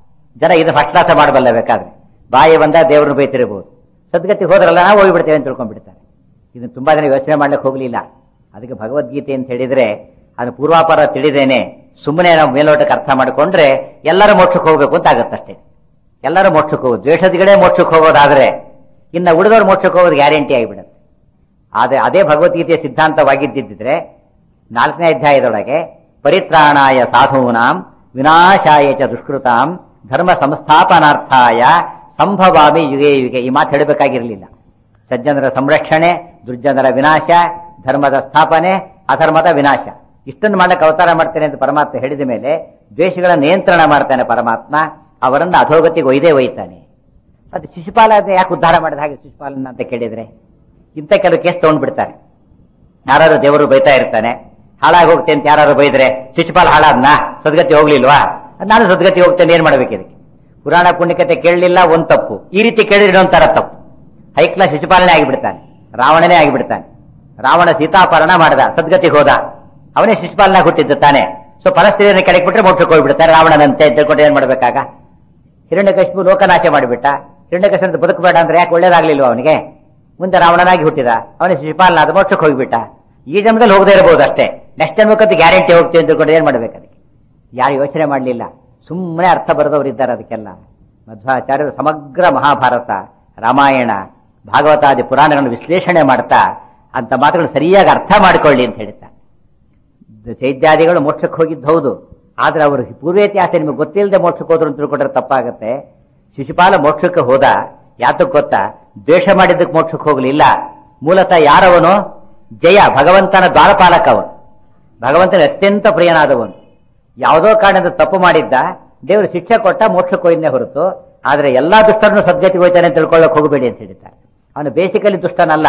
ಜನ ಇದು ಭಕ್ಷಾಸ ಮಾಡಬಲ್ಲ ಬೇಕಾದ್ರೆ ಬಾಯಿ ಬಂದ ದೇವ್ರನ್ನ ಬೈತಿರಬಹುದು ಸದ್ಗತಿ ಹೋದ್ರಲ್ಲ ನಾವು ಹೋಗ್ಬಿಡ್ತೇವೆ ಅಂತ ತಿಳ್ಕೊಂಡ್ಬಿಡ್ತಾರೆ ಇದನ್ನ ತುಂಬಾ ಜನ ಯೋಚನೆ ಮಾಡ್ಲಿಕ್ಕೆ ಹೋಗ್ಲಿಲ್ಲ ಅದಕ್ಕೆ ಭಗವದ್ಗೀತೆ ಅಂತ ಹೇಳಿದ್ರೆ ಅದು ಪೂರ್ವಾಪರ ತಿಳಿದೇನೆ ಸುಮ್ಮನೆ ನಾವು ಮೇಲೋಟಕ್ಕೆ ಅರ್ಥ ಮಾಡಿಕೊಂಡ್ರೆ ಎಲ್ಲರೂ ಮೋಕ್ಷಕ್ಕೆ ಹೋಗ್ಬೇಕು ಅಂತ ಆಗತ್ತಷ್ಟೇ ಎಲ್ಲರೂ ಮೋಕ್ಷಕ್ಕೆ ಹೋಗೋದು ದ್ವೇಷದಿಗಳೇ ಮೋಕ್ಷಕ್ಕೆ ಹೋಗೋದಾದ್ರೆ ಇನ್ನ ಉಳಿದವ್ರು ಮೋಕ್ಷಕ್ಕೆ ಹೋಗೋದು ಗ್ಯಾರಂಟಿ ಆಗಿಬಿಡುತ್ತೆ ಆದ್ರೆ ಅದೇ ಭಗವದ್ಗೀತೆಯ ಸಿದ್ಧಾಂತವಾಗಿದ್ದಿದ್ರೆ ನಾಲ್ಕನೇ ಅಧ್ಯಾಯದೊಳಗೆ ಪರಿತ್ರಾಣಾಯ ಸಾಧೂನಾಂ ವಿನಾಶಾಯ ಚ ದುಷ್ಕೃತಾಂ ಧರ್ಮ ಸಂಸ್ಥಾಪನಾರ್ಥಾಯ ಸಂಭವಾಮಿ ಯುಗೆ ಯುಗೆ ಈ ಮಾತು ಹೇಳಬೇಕಾಗಿರಲಿಲ್ಲ ಸಜ್ಜನರ ಸಂರಕ್ಷಣೆ ದುರ್ಜನರ ವಿನಾಶ ಧರ್ಮದ ಸ್ಥಾಪನೆ ಅಧರ್ಮದ ವಿನಾಶ ಇಷ್ಟನ್ನು ಮಾಡಕ್ಕೆ ಅವತಾರ ಮಾಡ್ತೇನೆ ಅಂತ ಪರಮಾತ್ಮ ಹೇಳಿದ ಮೇಲೆ ದ್ವೇಷಗಳ ನಿಯಂತ್ರಣ ಮಾಡ್ತಾನೆ ಪರಮಾತ್ಮ ಅವರನ್ನು ಅಧೋಗತಿಗೆ ಒಯ್ದೇ ಒಯ್ತಾನೆ ಅದು ಶಿಶುಪಾಲ ಅದೇ ಯಾಕೆ ಉದ್ಧಾರ ಮಾಡಿದ ಹಾಗೆ ಶಿಶುಪಾಲನ ಅಂತ ಕೇಳಿದ್ರೆ ಇಂಥ ಕೆಲವು ಕೇಸ್ ತಗೊಂಡ್ಬಿಡ್ತಾರೆ ಯಾರು ದೇವರು ಬೈತಾ ಇರ್ತಾನೆ ಹಾಳಾಗಿ ಹೋಗ್ತೇನೆ ಅಂತ ಯಾರು ಬೈದ್ರೆ ಶಿಶುಪಾಲ ಹಾಳಾದ್ನ ಸದ್ಗತಿ ಹೋಗ್ಲಿಲ್ವಾ ನಾನು ಸದ್ಗತಿ ಹೋಗ್ತೇನೆ ಏನ್ ಮಾಡ್ಬೇಕು ಇದಕ್ಕೆ ಪುರಾಣ ಪುಣ್ಯಕತೆ ಕೇಳಲಿಲ್ಲ ಒಂದ್ ತಪ್ಪು ಈ ರೀತಿ ಕೇಳಿದ್ರೆ ಒಂಥರ ತಪ್ಪು ಹೈಕ್ಲ ಶಿಶುಪಾಲನೆ ಆಗಿಬಿಡ್ತಾನೆ ರಾವಣನೇ ಆಗಿಬಿಡ್ತಾನೆ ರಾವಣ ಸೀತಾಪರಣ ಮಾಡ್ದ ಸದ್ಗತಿಗೆ ಹೋದ ಅವನೇ ಶಿಶುಪಾಲನ ಹುಟ್ಟಿದ್ದ ತಾನೆ ಸೊ ಪರಸ್ತ್ರೀಯರನ್ನ ಕೆಳಗೆ ಬಿಟ್ರೆ ಮೋಕ್ಷಕ್ಕೆ ಹೋಗ್ಬಿಡ್ತಾನೆ ರಾವಣನಂತೆ ಅಂತ ತಿಳ್ಕೊಂಡು ಏನ್ ಮಾಡ್ಬೇಕಾಗ ಹಿರಣ್ಯಕಶಿಪು ಲೋಕನಾಶ ಮಾಡಿಬಿಟ್ಟ ಹಿರಣ್ಯಕಶಿಪ ಬದುಕಬೇಡ ಅಂದ್ರೆ ಯಾಕೆ ಒಳ್ಳೇದಾಗ್ಲಿಲ್ವ ಅವನಿಗೆ ಮುಂದೆ ರಾವಣನಾಗಿ ಹುಟ್ಟಿದ ಅವನ ಶಿಶುಪಾಲನಾದ ಮೋಕ್ಷಕ್ಕೆ ಹೋಗ್ಬಿಟ್ಟ ಈ ಜನ್ಮದಲ್ಲಿ ಹೋಗದೇ ಇರಬಹುದು ಅಷ್ಟೇ ನೆಕ್ಸ್ಟ್ ಜನ್ಮಕ್ಕಂತ ಗ್ಯಾರಂಟಿ ಹೋಗ್ತೀವಿ ಅಂತ ತಿಳ್ಕೊಂಡು ಏನ್ ಮಾಡ್ಬೇಕು ಅದಕ್ಕೆ ಯಾರು ಯೋಚನೆ ಮಾಡಲಿಲ್ಲ ಸುಮ್ಮನೆ ಅರ್ಥ ಬರೆದವರು ಇದ್ದಾರೆ ಅದಕ್ಕೆಲ್ಲ ಮಧ್ವಾಚಾರ್ಯರು ಸಮಗ್ರ ಮಹಾಭಾರತ ರಾಮಾಯಣ ಭಾಗವತಾದಿ ಪುರಾಣಗಳನ್ನು ವಿಶ್ಲೇಷಣೆ ಮಾಡ್ತಾ ಅಂತ ಮಾತುಗಳನ್ನು ಸರಿಯಾಗಿ ಅರ್ಥ ಮಾಡಿಕೊಳ್ಳಿ ಅಂತ ಹೇಳ್ತಾರೆ ಚೈತ್ಯಾದಿಗಳು ಮೋಕ್ಷಕ್ಕೆ ಹೋಗಿದ್ದು ಹೌದು ಆದ್ರೆ ಅವರು ಪೂರ್ವೇತಿಹಾಸ ನಿಮಗೆ ಗೊತ್ತಿಲ್ಲದೆ ಮೋಕ್ಷಕ್ಕೆ ಹೋದ್ರು ಅಂತ ತಿಳ್ಕೊಂಡ್ರೆ ತಪ್ಪಾಗತ್ತೆ ಶಿಶುಪಾಲ ಮೋಕ್ಷಕ್ಕೆ ಹೋದ ಯಾತಕ್ಕೆ ಗೊತ್ತಾ ದ್ವೇಷ ಮಾಡಿದ್ದಕ್ಕೆ ಮೋಕ್ಷಕ್ಕೆ ಹೋಗಲಿಲ್ಲ ಮೂಲತಃ ಯಾರವನು ಜಯ ಭಗವಂತನ ದ್ವಾರಪಾಲಕ ಅವನು ಭಗವಂತನ ಅತ್ಯಂತ ಪ್ರಿಯನಾದವನು ಯಾವುದೋ ಕಾರಣದಿಂದ ತಪ್ಪು ಮಾಡಿದ್ದ ದೇವರು ಶಿಕ್ಷೆ ಕೊಟ್ಟ ಮೋಕ್ಷಕ್ಕೆ ಹೋಯ್ನೇ ಹೊರತು ಆದ್ರೆ ಎಲ್ಲಾ ದುಷ್ಟರನ್ನು ಸದ್ಗತಿಗೆ ಹೋಯ್ತಾನೆ ಅಂತ ತಿಳ್ಕೊಳ್ಳೋಕೆ ಹೋಗಬೇಡಿ ಅಂತ ಹೇಳಿದ್ದಾರೆ ಅವನು ಬೇಸಿಕಲಿ ದುಷ್ಟನಲ್ಲ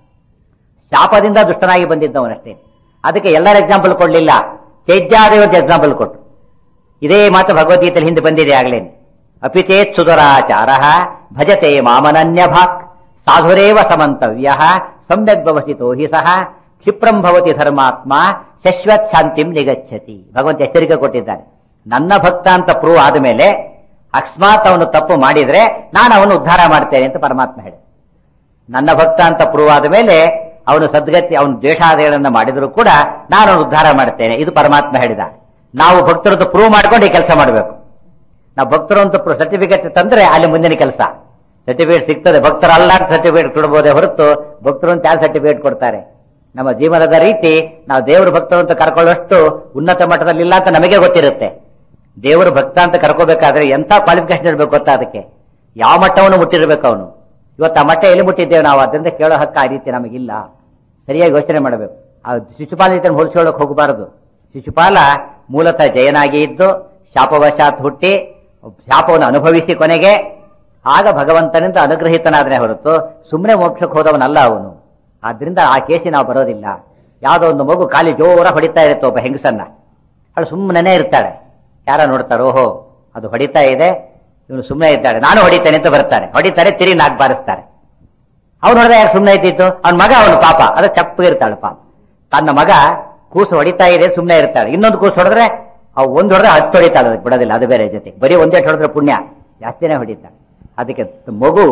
ಶಾಪದಿಂದ ದುಷ್ಟನಾಗಿ ಬಂದಿದ್ದವನಷ್ಟೇ ಅದಕ್ಕೆ ಎಲ್ಲರ ಎಕ್ಸಾಂಪಲ್ ಕೊಡ್ಲಿಲ್ಲ ಚೈತ್ಯಾದೇವದ ಎಕ್ಸಾಂಪಲ್ ಕೊಟ್ಟು ಇದೇ ಮಾತು ಭಗವದ್ಗೀತೆಯಲ್ಲಿ ಹಿಂದೆ ಬಂದಿದೆ ಆಗ್ಲೇನೆ ಅಪಿಚೇತ್ ಸುಧರಾಚಾರ ಭಜತೆ ಮಾಮನನ್ಯ ಭಾಕ್ ಸಾಧುರೇವ ಸಮಂತವ್ಯ ಸಮ್ಯಕ್ ಭವಸಿತೋ ಹಿ ಸಹ ಕ್ಷಿಪ್ರಂ ಭವತಿ ಧರ್ಮಾತ್ಮ ಶಶ್ವತ್ ಶಾಂತಿಂ ನಿಗಚ್ಚತಿ ಭಗವಂತ ಎಚ್ಚರಿಕೆ ಕೊಟ್ಟಿದ್ದಾನೆ ನನ್ನ ಭಕ್ತ ಅಂತ ಪ್ರೂವ್ ಆದಮೇಲೆ ಅಕಸ್ಮಾತ್ ಅವನು ತಪ್ಪು ಮಾಡಿದ್ರೆ ನಾನು ಅವನು ಉದ್ಧಾರ ಮಾಡ್ತೇನೆ ಅಂತ ಪರಮಾತ್ಮ ಹೇಳಿ ನನ್ನ ಭಕ್ತ ಅಂತ ಪ್ರೂವ್ ಆದ ಮೇಲೆ ಅವನು ಸದ್ಗತಿ ಅವನು ದ್ವೇಷಾದಿಗಳನ್ನ ಮಾಡಿದ್ರು ಕೂಡ ನಾನು ಅವನು ಉದ್ಧಾರ ಮಾಡ್ತೇನೆ ಇದು ಪರಮಾತ್ಮ ಹೇಳಿದ ನಾವು ಭಕ್ತರದ್ದು ಪ್ರೂವ್ ಮಾಡ್ಕೊಂಡು ಈ ಕೆಲಸ ಮಾಡಬೇಕು ನಾವು ಭಕ್ತರು ಅಂತ ಸರ್ಟಿಫಿಕೇಟ್ ತಂದ್ರೆ ಅಲ್ಲಿ ಮುಂದಿನ ಕೆಲಸ ಸರ್ಟಿಫಿಕೇಟ್ ಸಿಗ್ತದೆ ಭಕ್ತರಲ್ಲ ಅಂತ ಸರ್ಟಿಫಿಕೇಟ್ ಕೊಡಬಹುದೇ ಹೊರತು ಭಕ್ತರು ಅಂತ ಯಾರು ಸರ್ಟಿಫಿಕೇಟ್ ಕೊಡ್ತಾರೆ ನಮ್ಮ ಜೀವನದ ರೀತಿ ನಾವು ದೇವರ ಭಕ್ತರು ಅಂತ ಕರ್ಕೊಳ್ಳೋಷ್ಟು ಉನ್ನತ ಮಟ್ಟದಲ್ಲಿ ಇಲ್ಲ ಅಂತ ನಮಗೆ ಗೊತ್ತಿರುತ್ತೆ ದೇವರ ಭಕ್ತ ಅಂತ ಕರ್ಕೋಬೇಕಾದ್ರೆ ಎಂಥ ಕ್ವಾಲಿಫಿಕೇಶನ್ ಇರಬೇಕು ಗೊತ್ತಾ ಅದಕ್ಕೆ ಯಾವ ಮಟ್ಟವನ್ನು ಮುಟ್ಟಿರ್ಬೇಕು ಅವನು ಇವತ್ತು ಆ ಮಟ್ಟ ಎಲ್ಲಿ ಮುಟ್ಟಿದ್ದೇವೆ ನಾವು ಅದರಿಂದ ಕೇಳೋ ಹಕ್ಕ ಆ ರೀತಿ ನಮಗಿಲ್ಲ ಸರಿಯಾಗಿ ಯೋಚನೆ ಮಾಡಬೇಕು ಆ ಶಿಶುಪಾಲ ರೀತಿಯನ್ನು ಹೋಲಿಸ್ಕೊಳ್ಳೋಕೆ ಹೋಗಬಾರದು ಶಿಶುಪಾಲ ಮೂಲತಃ ಜಯನಾಗಿ ಇದ್ದು ಶಾಪವಶಾತ್ ಹುಟ್ಟಿ ಶಾಪವನ್ನು ಅನುಭವಿಸಿ ಕೊನೆಗೆ ಆಗ ಭಗವಂತನಿಂದ ಅನುಗ್ರಹಿತನಾದ್ರೆ ಹೊರತು ಸುಮ್ಮನೆ ಮೋಕ್ಷಕ್ಕೆ ಹೋದವನಲ್ಲ ಅವನು ಆದ್ರಿಂದ ಆ ಕೇಸಿ ನಾವು ಬರೋದಿಲ್ಲ ಯಾವುದೋ ಒಂದು ಮಗು ಖಾಲಿ ಜೋರ ಹೊಡಿತಾ ಇರುತ್ತೆ ಒಬ್ಬ ಹೆಂಗಸನ್ನ ಅವಳು ಸುಮ್ಮನೆ ಇರ್ತಾಳೆ ಯಾರ ನೋಡ್ತಾರೋ ಓಹೋ ಅದು ಹೊಡಿತಾ ಇದೆ ಇವನು ಸುಮ್ಮನೆ ಇದ್ದಾಳೆ ನಾನು ಹೊಡಿತೇನೆ ಅಂತ ಬರ್ತಾನೆ ಹೊಡಿತಾರೆ ತಿರಿ ನಾಕ್ ಬಾರಿಸ್ತಾರೆ ಅವ್ನು ಹೊಡೆದ ಯಾರು ಸುಮ್ಮನೆ ಇದ್ದಿತ್ತು ಅವ್ನ ಮಗ ಅವನು ಪಾಪ ಅದು ಚಪ್ಪು ಇರ್ತಾಳೆ ಪಾಪ ತನ್ನ ಮಗ ಕೂಸು ಹೊಡಿತಾ ಇದೆ ಸುಮ್ಮನೆ ಇರ್ತಾಳೆ ಇನ್ನೊಂದು ಕೂಸು ಹೊಡೆದ್ರೆ ಅವು ಒಂದು ಹೊಡೆದ್ರೆ ಹತ್ತು ಹೊಡಿತಾಳೆ ಅದಕ್ಕೆ ಬಿಡೋದಿಲ್ಲ ಅದು ಬೇರೆ ಜೊತೆ ಬರೀ ಒಂದೇ ಹೊಡೆದ್ರೆ ಪುಣ್ಯ ಜಾಸ್ತಿನೇ ಹೊಡಿತಾಳೆ ಅದಕ್ಕೆ ಮಗು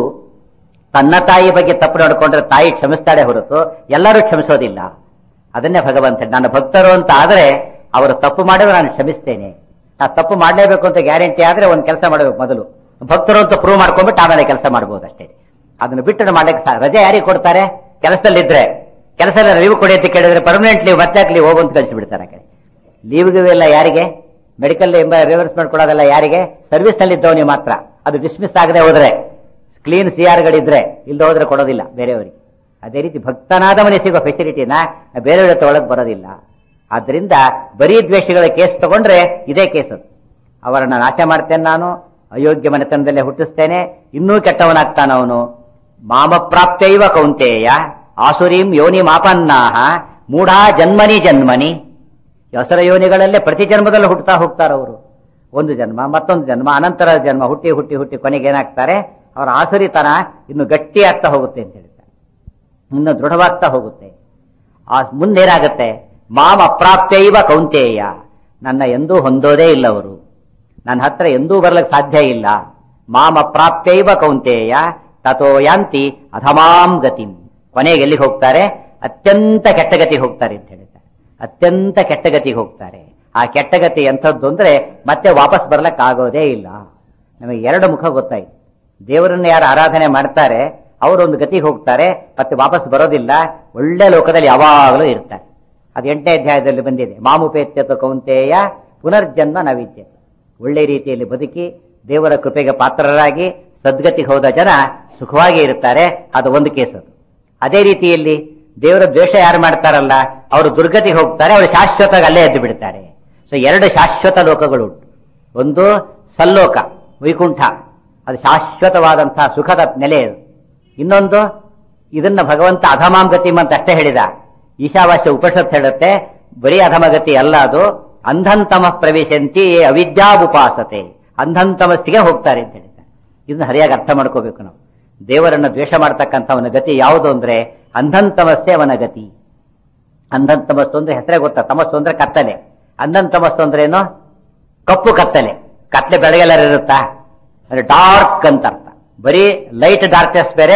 ತನ್ನ ತಾಯಿ ಬಗ್ಗೆ ತಪ್ಪು ನಡ್ಕೊಂಡ್ರೆ ತಾಯಿ ಕ್ಷಮಿಸ್ತಾಳೆ ಹೊರತು ಎಲ್ಲರೂ ಕ್ಷಮಿಸೋದಿಲ್ಲ ಅದನ್ನೇ ಭಗವಂತ ನನ್ನ ಭಕ್ತರು ಅಂತ ಆದ್ರೆ ಅವರು ತಪ್ಪು ಮಾಡಿದ್ರೆ ನಾನು ಕ್ಷಮಿಸ್ತೇನೆ ನಾ ತಪ್ಪು ಮಾಡಲೇಬೇಕು ಅಂತ ಗ್ಯಾರಂಟಿ ಆದ್ರೆ ಒಂದು ಕೆಲಸ ಮಾಡಬೇಕು ಮೊದಲು ಭಕ್ತರು ಅಂತ ಪ್ರೂವ್ ಮಾಡ್ಕೊಂಡ್ಬಿಟ್ಟು ಆಮೇಲೆ ಕೆಲಸ ಮಾಡ್ಬೋದು ಅಷ್ಟೇ ಅದನ್ನು ಬಿಟ್ಟು ಮಾಡ್ಲಿಕ್ಕೆ ಸಾ- ರಜೆ ಯಾರಿಗೆ ಕೊಡ್ತಾರೆ ಕೆಲಸದಲ್ಲಿದ್ರೆ ಕೆಲಸದಲ್ಲಿ ಲೀವ್ ಕೊಡಿ ಅಂತ ಕೇಳಿದ್ರೆ ಪರ್ಮನೆಂಟ್ ಲೀವ್ ಮತ್ತೆ ಲೀವ್ ಹೋಗು ಅಂತ ಕಳಿಸಿಬಿಡ್ತಾರೆ ಆ ಕಡೆ ಲೀವ್ ಗಿವ್ ಎಲ್ಲ ಯಾರಿಗೆ ಮೆಡಿಕಲ್ ಎಂಬ ರಿವರ್ಸ್ ಮಾಡ್ಕೊಡೋದಲ್ಲ ಯಾರಿಗೆ ಸರ್ವಿಸ್ ನಲ್ಲಿ ಇದ್ದವನಿಗೆ ಮಾತ್ರ ಅದು ಡಿಸ್ಮಿಸ್ ಆಗದೆ ಹೋದ್ರೆ ಕ್ಲೀನ್ ಸಿ ಆರ್ ಗಳಿದ್ರೆ ಇಲ್ಲದೆ ಹೋದ್ರೆ ಕೊಡೋದಿಲ್ಲ ಬೇರೆಯವರಿಗೆ ಅದೇ ರೀತಿ ಭಕ್ತನಾದವನಿಗೆ ಸಿಗೋ ಫೆಸಿಲಿಟಿನ ಬೇರೆಯವ್ರ ಹತ್ರ ಒಳಗೆ ಬರೋದಿಲ್ಲ ಆದ್ರಿಂದ ಬರೀ ದ್ವೇಷಗಳ ಕೇಸ್ ತಗೊಂಡ್ರೆ ಇದೇ ಕೇಸ್ ಅದು ಅವರನ್ನ ನಾಶ ಮಾಡ್ತೇನೆ ನಾನು ಅಯೋಗ್ಯ ಮನೆತನದಲ್ಲೇ ಹುಟ್ಟಿಸ್ತೇನೆ ಇನ್ನೂ ಕೆಟ್ಟವನಾಗ್ತಾನ ಅವನು ಮಾಮ ಪ್ರಾಪ್ತೈವ ಕೌಂತೇಯ ಆಸುರೀಂ ಯೋನಿ ಮಾಪನ್ನಾಹ ಮೂಢಾ ಜನ್ಮನಿ ಜನ್ಮನಿ ಹೆಸರ ಯೋನಿಗಳಲ್ಲೇ ಪ್ರತಿ ಜನ್ಮದಲ್ಲಿ ಹುಟ್ಟುತ್ತಾ ಹೋಗ್ತಾರವರು ಒಂದು ಜನ್ಮ ಮತ್ತೊಂದು ಜನ್ಮ ಅನಂತರ ಜನ್ಮ ಹುಟ್ಟಿ ಹುಟ್ಟಿ ಹುಟ್ಟಿ ಕೊನೆಗೆ ಏನಾಗ್ತಾರೆ ಅವರ ಆಸುರಿತನ ಇನ್ನು ಗಟ್ಟಿ ಆಗ್ತಾ ಹೋಗುತ್ತೆ ಅಂತ ಹೇಳ್ತಾರೆ ಇನ್ನು ದೃಢವಾಗ್ತಾ ಹೋಗುತ್ತೆ ಆ ಮುಂದೇನಾಗತ್ತೆ ಮಾಮ ಅಪ್ರಾಪ್ತೈವ ಕೌಂತೇಯ ನನ್ನ ಎಂದೂ ಹೊಂದೋದೇ ಇಲ್ಲ ಅವರು ನನ್ನ ಹತ್ರ ಎಂದೂ ಬರ್ಲಿಕ್ಕೆ ಸಾಧ್ಯ ಇಲ್ಲ ಮಾಮ ಪ್ರಾಪ್ತೈವ ಕೌಂತೇಯ ತಥೋ ಯಾಂತಿ ಅಧಮಾಂ ಗತಿಂ ಕೊನೆಗೆ ಎಲ್ಲಿಗೆ ಹೋಗ್ತಾರೆ ಅತ್ಯಂತ ಕೆಟ್ಟಗತಿಗೆ ಹೋಗ್ತಾರೆ ಅಂತ ಹೇಳ್ತಾರೆ ಅತ್ಯಂತ ಕೆಟ್ಟಗತಿಗೆ ಹೋಗ್ತಾರೆ ಆ ಕೆಟ್ಟಗತಿ ಎಂಥದ್ದು ಅಂದ್ರೆ ಮತ್ತೆ ವಾಪಸ್ ಬರ್ಲಕ್ ಆಗೋದೇ ಇಲ್ಲ ನಮಗೆ ಎರಡು ಮುಖ ಗೊತ್ತಾಯ್ತು ದೇವರನ್ನ ಯಾರು ಆರಾಧನೆ ಮಾಡ್ತಾರೆ ಅವರೊಂದು ಗತಿಗೆ ಹೋಗ್ತಾರೆ ಮತ್ತೆ ವಾಪಸ್ ಬರೋದಿಲ್ಲ ಒಳ್ಳೆ ಲೋಕದಲ್ಲಿ ಯಾವಾಗಲೂ ಇರ್ತಾರೆ ಅದು ಎಂಟನೇ ಅಧ್ಯಾಯದಲ್ಲಿ ಬಂದಿದೆ ಮಾಮುಪೇತ್ಯತ ಕೌಂತೆಯ ಪುನರ್ಜನ್ಮ ನವಿದ್ಯ ಒಳ್ಳೆ ರೀತಿಯಲ್ಲಿ ಬದುಕಿ ದೇವರ ಕೃಪೆಗೆ ಪಾತ್ರರಾಗಿ ಸದ್ಗತಿಗೆ ಹೋದ ಜನ ಸುಖವಾಗಿ ಇರ್ತಾರೆ ಅದು ಒಂದು ಕೇಸ್ ಅದು ಅದೇ ರೀತಿಯಲ್ಲಿ ದೇವರ ದ್ವೇಷ ಯಾರು ಮಾಡ್ತಾರಲ್ಲ ಅವರು ದುರ್ಗತಿಗೆ ಹೋಗ್ತಾರೆ ಅವರು ಶಾಶ್ವತವಾಗಿ ಅಲ್ಲೇ ಎದ್ದು ಬಿಡ್ತಾರೆ ಸೊ ಎರಡು ಶಾಶ್ವತ ಲೋಕಗಳು ಉಂಟು ಒಂದು ಸಲ್ಲೋಕ ವೈಕುಂಠ ಅದು ಶಾಶ್ವತವಾದಂತಹ ಸುಖದ ನೆಲೆ ಅದು ಇನ್ನೊಂದು ಇದನ್ನ ಭಗವಂತ ಅಧಮಾಂಗತಿ ಅಂತ ಅಷ್ಟೇ ಹೇಳಿದ ಈಶಾವಾಸ್ಯ ಉಪನಿಷತ್ ಹೇಳುತ್ತೆ ಬರೀ ಅಧಮಗತಿ ಅಲ್ಲ ಅದು ಅಂಧಂತಮ ಪ್ರವೇಶಂತಿ ಅವಿದ್ಯಾ ಉಪಾಸತೆ ಅಂಧಂತಮಸ್ಸಿಗೆ ಹೋಗ್ತಾರೆ ಅಂತ ಹೇಳಿದ್ದಾರೆ ಇದನ್ನ ಸರಿಯಾಗಿ ಅರ್ಥ ಮಾಡ್ಕೋಬೇಕು ನಾವು ದೇವರನ್ನ ದ್ವೇಷ ಮಾಡ್ತಕ್ಕಂಥವನ ಗತಿ ಯಾವುದು ಅಂದ್ರೆ ಅಂಧಂತಮಸ್ಸೆ ಅವನ ಗತಿ ಅಂಧಂತಮಸ್ಸು ಅಂದ್ರೆ ಹೆಸರೇ ಗೊತ್ತಾ ತಮಸ್ಸು ಅಂದ್ರೆ ಕತ್ತಲೆ ಅಂಧಂತಮಸ್ಸು ಅಂದ್ರೆ ಏನು ಕಪ್ಪು ಕತ್ತಲೆ ಕತ್ತಲೆ ಬೆಳಗೆಲ್ಲರೂ ಇರುತ್ತಾ ಅಂದ್ರೆ ಡಾರ್ಕ್ ಅಂತ ಅರ್ಥ ಬರೀ ಲೈಟ್ ಡಾರ್ಕ್ನೆಸ್ ಬೇರೆ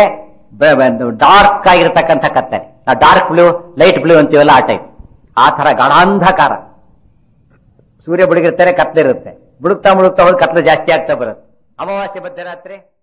ಡಾರ್ಕ್ ಆಗಿರ್ತಕ್ಕಂಥ ಕತ್ತಲೆ ಡಾರ್ಕ್ ಬ್ಲೂ ಲೈಟ್ ಬ್ಲೂ ಅಂತೀವಲ್ಲ ಆ ಟೈಪ್ ಆ ತರ ಗಾಢಾಂಧಕಾರ ಸೂರ್ಯ ಬುಡುಗಿರ್ತಾರೆ ಕತ್ಲೆ ಇರುತ್ತೆ ಬುಡುಕ್ತಾ ಮುಡುಕ್ತಾ ಹೋಗಿ ಕತ್ಲೆ ಜಾಸ್ತಿ ಆಗ್ತಾ ಬರುತ್ತೆ ಅಮಾವಾಸ್ಯೆ ಮಧ್ಯರಾತ್ರಿ